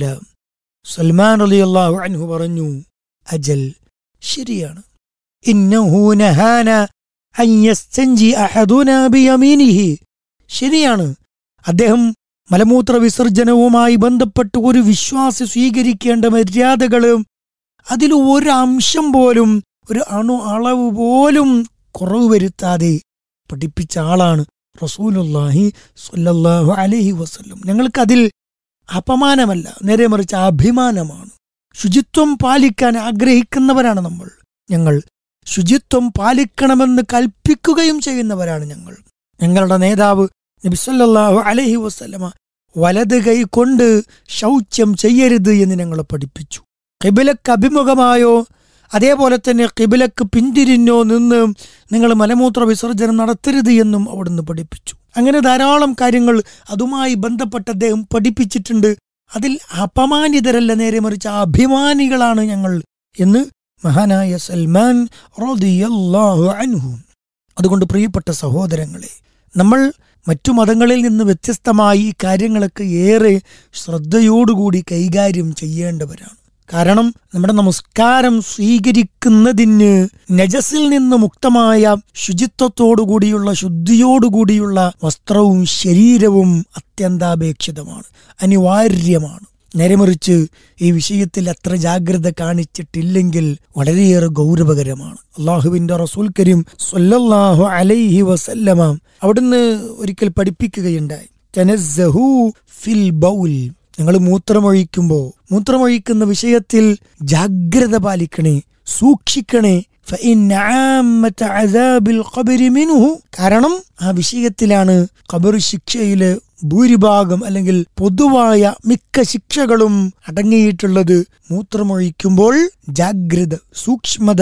സൽമാൻ റളിയല്ലാഹു അൻഹു പറഞ്ഞു അജൽ ശരിയാണ് ഇന്നഹു നഹാന അൻ യസ്തൻജി അഹദുനാ ബിയമീനിഹി ശരിയാണ് അദ്ദേഹം മലമൂത്ര വിസർജനവുമായി ബന്ധപ്പെട്ട് ഒരു വിശ്വാസി സ്വീകരിക്കേണ്ട മര്യാദകളും അതിൽ ഒരു അംശം പോലും ഒരു അണു അളവ് പോലും കുറവ് വരുത്താതെ പഠിപ്പിച്ച ആളാണ് റസൂലുല്ലാഹി സ്വല്ലല്ലാഹു അലൈഹി വസല്ലം ഞങ്ങൾക്കതിൽ അപമാനമല്ല നേരെ മറിച്ച് അഭിമാനമാണ് ശുചിത്വം പാലിക്കാൻ ആഗ്രഹിക്കുന്നവരാണ് നമ്മൾ ഞങ്ങൾ ശുചിത്വം പാലിക്കണമെന്ന് കൽപ്പിക്കുകയും ചെയ്യുന്നവരാണ് ഞങ്ങൾ ഞങ്ങളുടെ നേതാവ് നബി സല്ലല്ലാഹു അലൈഹി വസല്ലമ വലത് കൈ കൊണ്ട് ശൗച്യം ചെയ്യരുത് എന്ന് ഞങ്ങളെ പഠിപ്പിച്ചു കിബിലക്ക് അഭിമുഖമായോ അതേപോലെ തന്നെ കിബിലക്ക് പിന്തിരിഞ്ഞോ നിന്ന് നിങ്ങൾ മലമൂത്ര വിസർജനം നടത്തരുത് എന്നും അവിടുന്ന് പഠിപ്പിച്ചു അങ്ങനെ ധാരാളം കാര്യങ്ങൾ അതുമായി ബന്ധപ്പെട്ട് അദ്ദേഹം പഠിപ്പിച്ചിട്ടുണ്ട് അതിൽ അപമാനിതരല്ല നേരെ മറിച്ച് അഭിമാനികളാണ് ഞങ്ങൾ എന്ന് മഹാനായ സൽമാൻ റളിയല്ലാഹു അൻഹു അതുകൊണ്ട് പ്രിയപ്പെട്ട സഹോദരങ്ങളെ നമ്മൾ മറ്റു മതങ്ങളിൽ നിന്ന് വ്യത്യസ്തമായി ഈ കാര്യങ്ങളൊക്കെ ഏറെ ശ്രദ്ധയോടുകൂടി കൈകാര്യം ചെയ്യേണ്ടവരാണ് കാരണം നമ്മുടെ നമസ്കാരം സ്വീകരിക്കുന്നതിന് നജസിൽ നിന്ന് മുക്തമായ ശുചിത്വത്തോടുകൂടിയുള്ള ശുദ്ധിയോടുകൂടിയുള്ള വസ്ത്രവും ശരീരവും അത്യന്താപേക്ഷിതമാണ് അനിവാര്യമാണ് നേരെമറിച്ച് ഈ വിഷയത്തിൽ അത്ര ജാഗ്രത കാണിച്ചിട്ടില്ലെങ്കിൽ വളരെയേറെ ഗൗരവകരമാണ് അള്ളാഹുവിന്റെ റസൂൽ കരീം സല്ലല്ലാഹു അലൈഹി വസല്ലമ അവിടുന്ന് ഒരിക്കൽ പഠിപ്പിക്കുകയുണ്ടായി തനസ്സഹു ഫിൽ ബൗൽ നിങ്ങൾ മൂത്രമൊഴിക്കുമ്പോൾ മൂത്രമൊഴിക്കുന്ന വിഷയത്തിൽ ജാഗ്രത പാലിക്കണേ സൂക്ഷിക്കണേ فإن عامة عذاب القبر منه കാരണം ആ വിഷയത്തിലാണ് ഖബർ ശിക്ഷയിലെ ഭൂരിഭാഗം അല്ലെങ്കിൽ പൊതുവായ മിക്ക ശിക്ഷകളും അടങ്ങിയിട്ടുള്ളത് മൂത്രമൊഴിക്കുമ്പോൾ ജാഗ്രത സൂക്ഷ്മത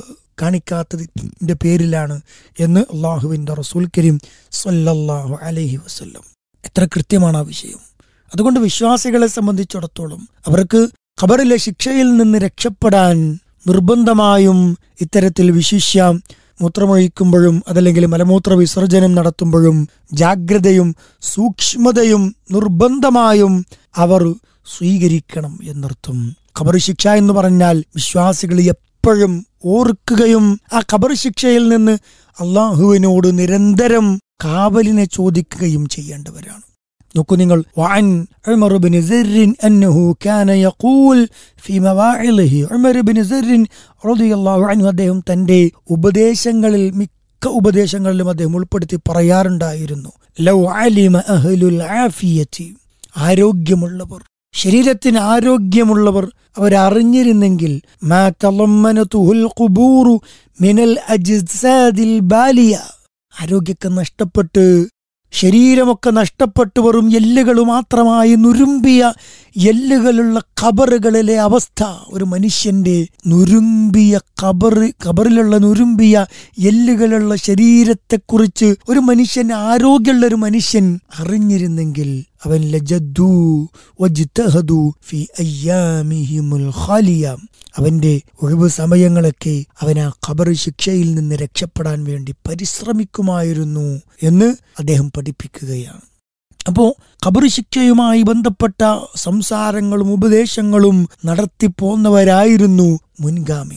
കാണിക്കാത്തതിന്റെ പേരിലാണ് എന്ന് അള്ളാഹുവിന്റെ റസൂൽ കരീം സല്ലല്ലാഹു അലൈഹി വസല്ലം എത്ര കൃത്യമാണ് ആ വിഷയം അതുകൊണ്ട് വിശ്വാസികളെ സംബന്ധിച്ചിടത്തോളം അവർക്ക് ഖബറിലെ ശിക്ഷയിൽ നിന്ന് രക്ഷപ്പെടാൻ നിർബന്ധമായും ഇത്തരത്തിൽ വിശിഷ്യ മൂത്രമൊഴിക്കുമ്പോഴും അതല്ലെങ്കിൽ മലമൂത്ര വിസർജനം നടത്തുമ്പോഴും ജാഗ്രതയും സൂക്ഷ്മതയും നിർബന്ധമായും അവർ സ്വീകരിക്കണം എന്നർത്ഥം ഖബർ ശിക്ഷ എന്ന് പറഞ്ഞാൽ വിശ്വാസികൾ എപ്പോഴും ഓർക്കുകയും ആ ഖബർ ശിക്ഷയിൽ നിന്ന് അള്ളാഹുവിനോട് നിരന്തരം കാവലിനെ ചോദിക്കുകയും ചെയ്യേണ്ടവരാണ് നോക്കൂ നിങ്ങൾ وعن عمر بن زر أنه كان يقول في مواعظه عمر بن زر رضي الله عنه അദ്ദേഹം തന്റെ ഉപദേശങ്ങളിൽ മിക്ക ഉപദേശങ്ങളിലും അദ്ദേഹം ഉൾപ്പെടുത്തി പറയാറുണ്ടായിരുന്നു ലൗ അലിമ അഹ്ലുൽ ആഫിയത്തി ആരോഗ്യമുള്ളവർ ശരീരത്തിന് ആരോഗ്യമുള്ളവർ അവരറിഞ്ഞിരുന്നെങ്കിൽ മാ തളമ്മനതുഹുൽ ഖുബൂറു മിനൽ അജ്സാദിൽ ബാലിയ ആരോഗ്യമൊക്കെ നഷ്ടപ്പെട്ട് ശരീരമൊക്കെ നഷ്ടപ്പെട്ടു വെറും എല്ലുകൾ മാത്രമായി നുരുമ്പിയ എല്ലുകളുള്ള ഖബറുകളിലെ അവസ്ഥ ഒരു മനുഷ്യന്റെ നുരുമ്പിയ ഖബറ് ഖബറിലുള്ള നുരുമ്പിയ എല്ലുകളുള്ള ശരീരത്തെക്കുറിച്ച് ഒരു മനുഷ്യൻ ആരോഗ്യമുള്ള ഒരു മനുഷ്യൻ അറിഞ്ഞിരുന്നെങ്കിൽ അവൻ ലജദ്ദു വജ്തഹദു ഫി അയ്യാമിഹിമുൽ ഖാലിയ അവന്റെ ഒഴിവ് സമയങ്ങളൊക്കെ അവൻ ആ ഖബർ ശിക്ഷയിൽ നിന്ന് രക്ഷപ്പെടാൻ വേണ്ടി പരിശ്രമിക്കുമായിരുന്നു എന്ന് അദ്ദേഹം പഠിപ്പിക്കുകയാണ് അപ്പോ ഖബർ ശിക്ഷയുമായി ബന്ധപ്പെട്ട സംസാരങ്ങളും ഉപദേശങ്ങളും നടത്തിപ്പോന്നവരായിരുന്നു മുൻഗാമികൾ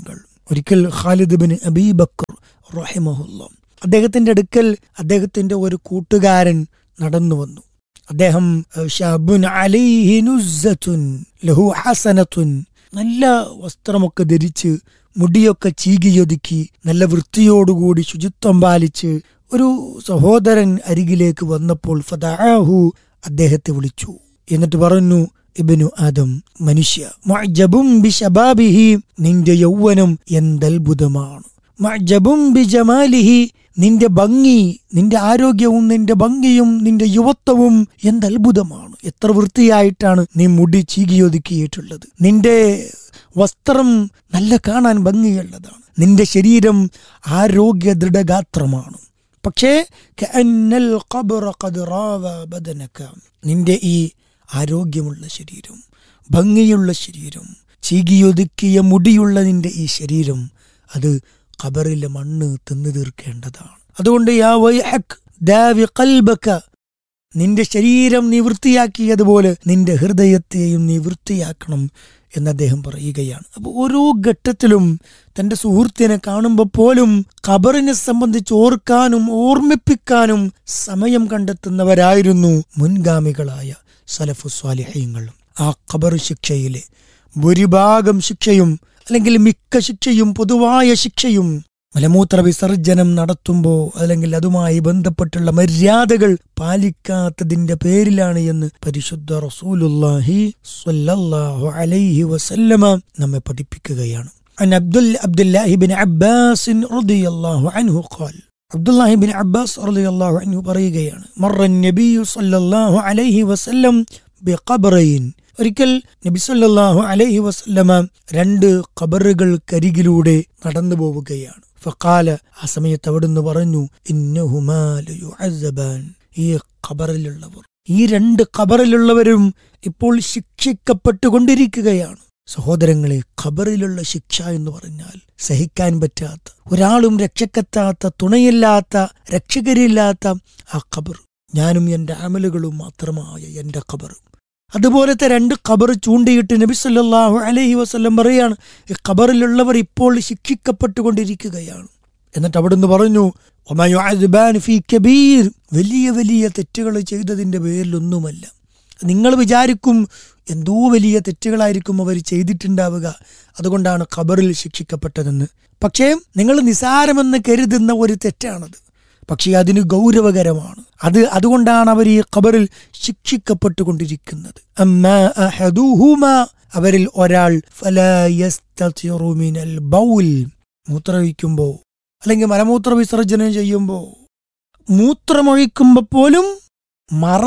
ഒരിക്കൽ ഖാലിദ് ബിൻ അബീബക്കർ റഹിമഹുല്ല അദ്ദേഹത്തിന്റെ അടുക്കൽ അദ്ദേഹത്തിന്റെ ഒരു കൂട്ടുകാരൻ നടന്നു വന്നു അദ്ദേഹം ഏഹ്, ഷാബുൻ അലൈഹി നുസ്സത്തുൻ ലഹു ഹസനത്തുൻ നല്ല വസ്ത്രമൊക്കെ ധരിച്ച് മുടിയൊക്കെ ചീകിയൊതുക്കി നല്ല വൃത്തിയോടുകൂടി ശുചിത്വം പാലിച്ച് ഒരു സഹോദരൻ അരികിലേക്ക് വന്നപ്പോൾ ഫദാഹു അദ്ദേഹത്തെ വിളിച്ചു എന്നിട്ട് പറഞ്ഞു ഇബനു ആദം മനുഷ്യ മഅജബും ബിശബാബിഹി നിന്റെ യൗവനം എന്തത്ഭുതമാണ് മഅജബും ബിജമാലിഹി നിന്റെ ഭംഗി നിന്റെ ആരോഗ്യവും നിന്റെ ഭംഗിയും നിന്റെ യുവത്വവും എന്തത്ഭുതമാണ് എത്ര വൃത്തിയായിട്ടാണ് നീ മുടി ചീകിയൊതുക്കിയിട്ടുള്ളത് നിന്റെ വസ്ത്രം നല്ല കാണാൻ ഭംഗിയുള്ളതാണ് നിന്റെ ശരീരം ആരോഗ്യ ദൃഢഗാത്രമാണ് പക്ഷേ കഅന്നൽ ഖബ്റ ഖദ് റാവ ബദനക. നിന്റെ ഈ ആരോഗ്യമുള്ള ശരീരം ഭംഗിയുള്ള ശരീരം ചീകിയൊതുക്കിയ മുടിയുള്ള നിന്റെ ഈ ശരീരം അത് ഖബറിലെ മണ്ണ് തിന്നു തീർക്കേണ്ടതാണ് അതുകൊണ്ട് യാ വൈഹക് ദാവി ഖൽബക നിന്റെ ശരീരം നീ വൃത്തിയാക്കിയതുപോലെ നിന്റെ ഹൃദയത്തെയും നീ വൃത്തിയാക്കണം എന്ന് അദ്ദേഹം പറയുകയാണ് അപ്പോൾ ഓരോ ഘട്ടത്തിലും തന്റെ സുഹൃത്തിനെ കാണുമ്പോൾ പോലും ഖബറിനെ സംബന്ധിച്ച് ഓർക്കാനും ഓർമ്മിപ്പിക്കാനും സമയം കണ്ടെത്തുന്നവരായിരുന്നു മുൻഗാമികളായ സലഫു സ്വാലിഹ്യങ്ങളും ആ ഖബർ ശിക്ഷയിലെ ഭൂരിഭാഗം ശിക്ഷയും അല്ലെങ്കിൽ മിക്ക ശിക്ഷയും പൊതുവായ ശിക്ഷയും മലമൂത്ര വിസർജനം നടത്തുമ്പോൾ അല്ലെങ്കിൽ അതുമായി ബന്ധപ്പെട്ടുള്ള മര്യാദകൾ പാലിക്കാത്തതിന്റെ പേരിലാണ് എന്ന് പരിശുദ്ധ റസൂലുല്ലാഹി സ്വല്ലല്ലാഹു അലൈഹി വസല്ലമ നമ്മെ പഠിപ്പിക്കുകയാണ് عن عبد عبد الله بن عباس رضي الله عنه قال عبد الله بن عباس رضي الله عنه പറയുകയാണ് مر النبي صلى الله عليه وسلم بقبرين ഒരിക്കൽ നബി സല്ലല്ലാഹു അലൈഹി വസല്ലമ രണ്ട് ഖബറുകൾക്കരികിലൂടെ നടന്നു പോവുകയാണ് ഫഖാല ആ സമയത്ത് അവിടുന്ന് പറഞ്ഞു ഇന്നഹുമാ ലയുഅസ്സബാൻ ഈ ഖബറിലുള്ളവർ ഈ രണ്ട് ഖബറിലുള്ളവരും ഇപ്പോൾ ശിക്ഷിക്കപ്പെട്ടുകൊണ്ടിരിക്കുകയാണ് സഹോദരങ്ങളെ ഖബറിലുള്ള ശിക്ഷ എന്ന് പറഞ്ഞാൽ സഹിക്കാൻ പറ്റാത്ത ഒരാളും രക്ഷക്കെത്താത്ത തുണയില്ലാത്ത രക്ഷകരില്ലാത്ത ആ ഖബർ ഞാനും എൻ്റെ അമലുകളും മാത്രമായ എൻ്റെ ഖബർ അതുപോലത്തെ രണ്ട് ഖബർ ചൂണ്ടിയിട്ട് നബി സല്ലല്ലാഹു അലൈഹി വസല്ലം പറയാണ് ഈ ഖബറിലുള്ളവർ ഇപ്പോൾ ശിക്ഷിക്കപ്പെട്ടുകൊണ്ടിരിക്കുകയാണ് എന്നിട്ട് അവിടുന്ന് പറഞ്ഞു "വമാ യുഅദ്ബാൻ ഫീ കബീർ വലിയ വലിയ തെറ്റുകൾ ചെയ്തതിന്റെ പേരിലൊന്നുമല്ല നിങ്ങൾ വിചാരിക്കും എന്തോ വലിയ തെറ്റുകളായിരിക്കും അവർ ചെയ്തിട്ടുണ്ടാവുക അതുകൊണ്ടാണ് ഖബറിൽ ശിക്ഷിക്കപ്പെട്ടതെന്ന് പക്ഷേ നിങ്ങൾ നിസാരമെന്ന് കരുതുന്ന ഒരു തെറ്റാണത് പക്ഷേ അതിന് ഗൗരവകരമാണ് അത് അതുകൊണ്ടാണ് അവർ ഈ ഖബറിൽ ശിക്ഷിക്കപ്പെട്ടുകൊണ്ടിരിക്കുന്നത് അമ്മാ അഹദുഹുമാ അവരിൽ ഒരാൾ ഫലാ യസ്തതിറു മിനൽ ബൗൽ മൂത്രമൊഴിക്കുമ്പോ അല്ലെങ്കിൽ മലമൂത്ര വിസർജനം ചെയ്യുമ്പോ മൂത്രമൊഴിക്കുമ്പോ പോലും മറ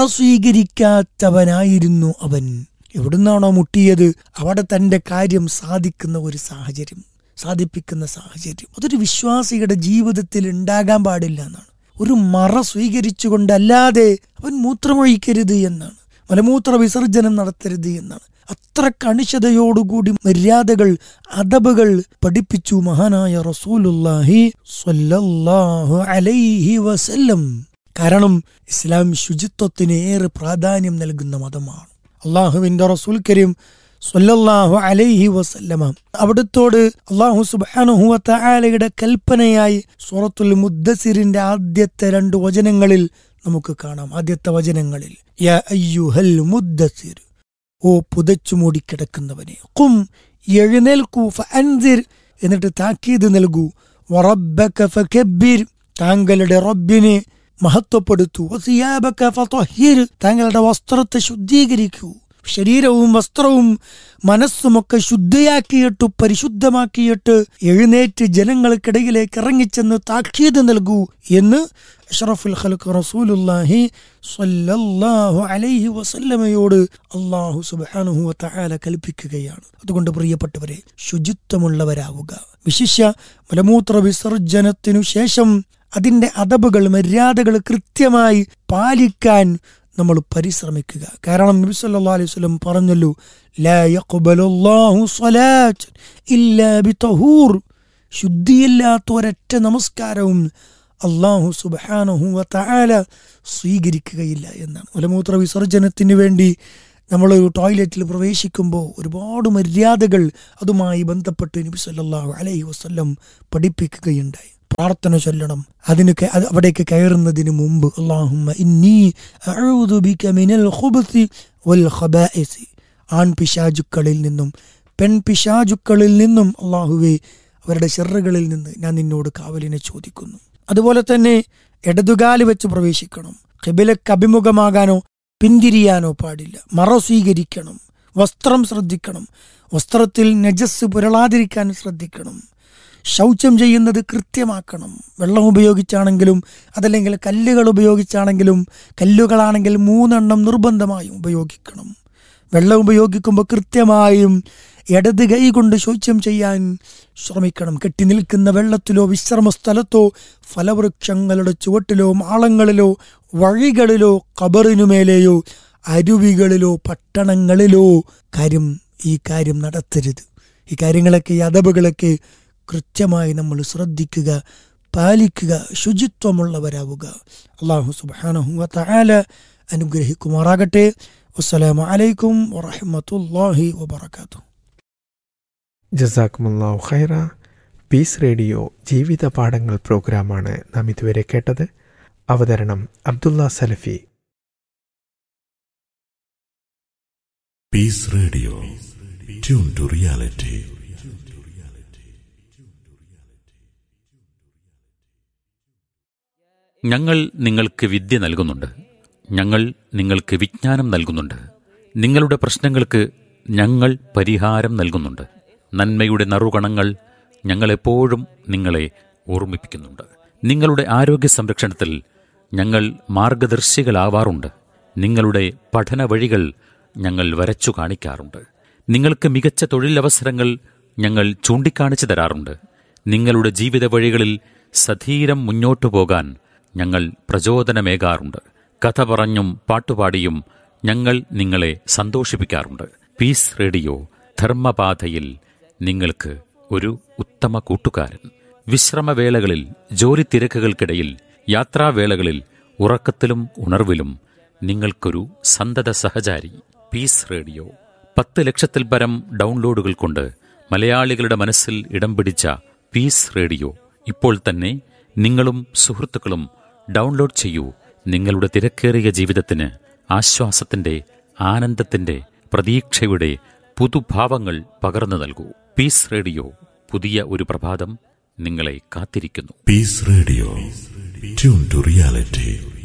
സ്വീകരിക്കാത്തവനായിരുന്നു അവൻ എവിടുന്നാണോ മുട്ടിയത് അവിടെ തന്റെ കാര്യം സാധിക്കുന്ന ഒരു സാഹചര്യം സാധിപ്പിക്കുന്ന സാഹചര്യം അതൊരു വിശ്വാസിയുടെ ജീവിതത്തിൽ ഉണ്ടാകാൻ പാടില്ല എന്നാണ് ഒരു മറ സ്വീകരിച്ചുകൊണ്ടല്ലാതെ അവൻ മൂത്രമൊഴിക്കരുത് എന്നാണ് മലമൂത്ര വിസർജനം നടത്തരുത് എന്നാണ് അത്ര കണിശതയോടുകൂടി മര്യാദകൾ അതബുകൾ പഠിപ്പിച്ചു മഹാനായ റസൂലുല്ലാഹി സ്വല്ലല്ലാഹു അലൈഹി വസല്ലം കാരണം ഇസ്ലാം ശുചിത്വത്തിന് ഏറെ പ്രാധാന്യം നൽകുന്ന മതമാണ് അള്ളാഹുവിന്റെ റസൂൽ കരീം സ്വല്ലല്ലാഹു അലൈഹി വസല്ലമ അവിടുത്തോട് അള്ളാഹു സുബ്ഹാനഹു വതആലയുടെ കൽപ്പനയായി സൂറത്തുൽ മുദ്ദസിറിന്റെ ആദ്യത്തെ രണ്ട് വചനങ്ങളിൽ നമുക്ക് കാണാം ആദ്യത്തെ വചനങ്ങളിൽ യാ അയ്യുഹൽ മുദ്ദസിർ ഓ പുതച്ചു മൂടിക്കിടക്കുന്നവനെ കും എഴുന്നേൽക്കൂ ഫഅൻസിർ എന്നിട്ട് താക്കീത് നൽകൂ വറബ്ബക ഫകബ്ബിർ താങ്കളുടെ റബ്ബിനെ മഹത്വപ്പെടുത്തൂ വസിയാബക ഫതഹിർ താങ്കളുടെ വസ്ത്രത്തെ ശുദ്ധീകരിക്കൂ ശരീരവും വസ്ത്രവും മനസ്സുമൊക്കെ ശുദ്ധിയാക്കിയിട്ട് പരിശുദ്ധമാക്കിയിട്ട് എഴുന്നേറ്റ് ജനങ്ങൾക്കിടയിലേക്ക് ഇറങ്ങിച്ചെന്ന് താക്കീത് നൽകൂ എന്ന് അഷ്റഫുൽ ഖൽഖ് റസൂലുല്ലാഹി സ്വല്ലല്ലാഹു അലൈഹി വസല്ലമയോട് അള്ളാഹു സുബ്ഹാനഹു വതആല കൽപ്പിക്കുകയാണ് അതുകൊണ്ട് പ്രിയപ്പെട്ടവരെ ശുചിത്വമുള്ളവരാവുക വിശിഷ്യ മലമൂത്ര വിസർജനത്തിനു ശേഷം അതിന്റെ അതബുകൾ മര്യാദകൾ കൃത്യമായി പാലിക്കാൻ നമ്മൾ പരിശ്രമിക്കുക കാരണം നബി സല്ലല്ലാഹു അലൈഹി വസല്ലം പറഞ്ഞല്ലോ ലാ യഖ്ബലുല്ലാഹു സ്വലാത്ത് ഇല്ലാ ബിതഹൂർ ശുദ്ധിയില്ലാത്ത ഒരൊറ്റ നമസ്കാരവും അള്ളാഹു സുബ്ഹാനഹു വതആല സ്വീകരിക്കുകയില്ല എന്നാണ് മലമൂത്ര വിസർജനത്തിന് വേണ്ടി നമ്മൾ ടോയ്ലറ്റിൽ പ്രവേശിക്കുമ്പോൾ ഒരുപാട് മര്യാദകൾ അതുമായി ബന്ധപ്പെട്ട് നബി സല്ലല്ലാഹു അലൈഹി വസല്ലം പഠിപ്പിക്കുകയുണ്ടായി പ്രാർത്ഥന ചൊല്ലണം അതിന് ക- അത് അവിടേക്ക് കയറുന്നതിന് മുമ്പ് അള്ളാഹുമ്മ ഇന്നി അഊദു ബിക മിനൽ ഖുബ്സി വൽ ഖബാഇസി ആൺ പിശാചുക്കളിൽ നിന്നും പെൺ പിശാചുക്കളിൽ നിന്നും അള്ളാഹുവെ അവരുടെ ഷെറുകളിൽ നിന്ന് ഞാൻ നിന്നോട് കാവലിനെ ചോദിക്കുന്നു അതുപോലെ തന്നെ ഇടതുകാല് വെച്ച് പ്രവേശിക്കണം കിബിലക്ക് അഭിമുഖമാകാനോ പിന്തിരിയാനോ പാടില്ല മറ സ്വീകരിക്കണം വസ്ത്രം ശ്രദ്ധിക്കണം വസ്ത്രത്തിൽ നജസ് പുരളാതിരിക്കാൻ ശ്രദ്ധിക്കണം ശൗചം ചെയ്യുന്നത് കൃത്യമാക്കണം വെള്ളം ഉപയോഗിച്ചാണെങ്കിലും അതല്ലെങ്കിൽ കല്ലുകൾ ഉപയോഗിച്ചാണെങ്കിലും കല്ലുകളാണെങ്കിൽ മൂന്നെണ്ണം നിർബന്ധമായും ഉപയോഗിക്കണം വെള്ളം ഉപയോഗിക്കുമ്പോൾ കൃത്യമായും ഇടത് കൈ കൊണ്ട് ശൗചം ചെയ്യാൻ ശ്രമിക്കണം കെട്ടി നിൽക്കുന്ന വെള്ളത്തിലോ വിശ്രമ സ്ഥലത്തോ ഫലവൃക്ഷങ്ങളുടെ ചുവട്ടിലോ മാളങ്ങളിലോ വഴികളിലോ കബറിനുമേലെയോ അരുവികളിലോ പട്ടണങ്ങളിലോ കാര്യം ഈ കാര്യം നടത്തരുത് ഈ കാര്യങ്ങളൊക്കെ ഈ അതബുകളൊക്കെ കൃത്യമായി നമ്മൾ ശ്രദ്ധിക്കുക പാലിക്കുക ശുചിത്വമുള്ളവരാവുക അള്ളാഹു സുബാനഹു തആല അനുഗ്രഹിക്കുമാറാകട്ടെ വസ്സലാമു അലൈക്കും വറഹ്മത്തുള്ളാഹി വബറകാതുഹു ജസാക്കുമുല്ലാഹു ഖൈറ പീസ് റേഡിയോ ജീവിത പാഠങ്ങൾ പ്രോഗ്രാമാണ് നാം ഇതുവരെ കേട്ടത് അവതരണം അബ്ദുള്ള സലഫി Peace Radio. Tune to reality. ഞങ്ങൾ നിങ്ങൾക്ക് വിദ്യ നൽകുന്നുണ്ട് ഞങ്ങൾ നിങ്ങൾക്ക് വിജ്ഞാനം നൽകുന്നുണ്ട് നിങ്ങളുടെ പ്രശ്നങ്ങൾക്ക് ഞങ്ങൾ പരിഹാരം നൽകുന്നുണ്ട് നന്മയുടെ നറുകണങ്ങൾ ഞങ്ങളെപ്പോഴും നിങ്ങളെ ഓർമ്മിപ്പിക്കുന്നുണ്ട് നിങ്ങളുടെ ആരോഗ്യ സംരക്ഷണത്തിൽ ഞങ്ങൾ മാർഗദർശികളാവാറുണ്ട് നിങ്ങളുടെ പഠന വഴികൾ ഞങ്ങൾ വരച്ചു കാണിക്കാറുണ്ട് നിങ്ങൾക്ക് മികച്ച തൊഴിലവസരങ്ങൾ ഞങ്ങൾ ചൂണ്ടിക്കാണിച്ചു തരാറുണ്ട് നിങ്ങളുടെ ജീവിത വഴികളിൽ സധീരം മുന്നോട്ടു പോകാൻ ഞങ്ങൾ പ്രചോദനമേകാറുണ്ട് കഥ പറഞ്ഞും പാട്ടുപാടിയും ഞങ്ങൾ നിങ്ങളെ സന്തോഷിപ്പിക്കാറുണ്ട് പീസ് റേഡിയോ ധർമ്മപാതയിൽ നിങ്ങൾക്ക് ഒരു ഉത്തമ കൂട്ടുകാരൻ വിശ്രമവേളകളിൽ ജോലി തിരക്കുകൾക്കിടയിൽ യാത്രാവേളകളിൽ ഉറക്കത്തിലും ഉണർവിലും നിങ്ങൾക്കൊരു സന്തത സഹചാരി പീസ് റേഡിയോ പത്ത് ലക്ഷത്തിൽ പരം ഡൗൺലോഡുകൾ കൊണ്ട് മലയാളികളുടെ മനസ്സിൽ ഇടം പിടിച്ച പീസ് റേഡിയോ ഇപ്പോൾ തന്നെ നിങ്ങളും സുഹൃത്തുക്കളും ഡൗൺലോഡ് ചെയ്യൂ നിങ്ങളുടെ തിരക്കേറിയ ജീവിതത്തിന് ആശ്വാസത്തിന്റെ ആനന്ദത്തിന്റെ പ്രതീക്ഷയുടെ പുതുഭാവങ്ങൾ പകർന്നു നൽകൂ പീസ് റേഡിയോ പുതിയ ഒരു പ്രഭാതം നിങ്ങളെ കാത്തിരിക്കുന്നു Peace Radio. Tune to reality.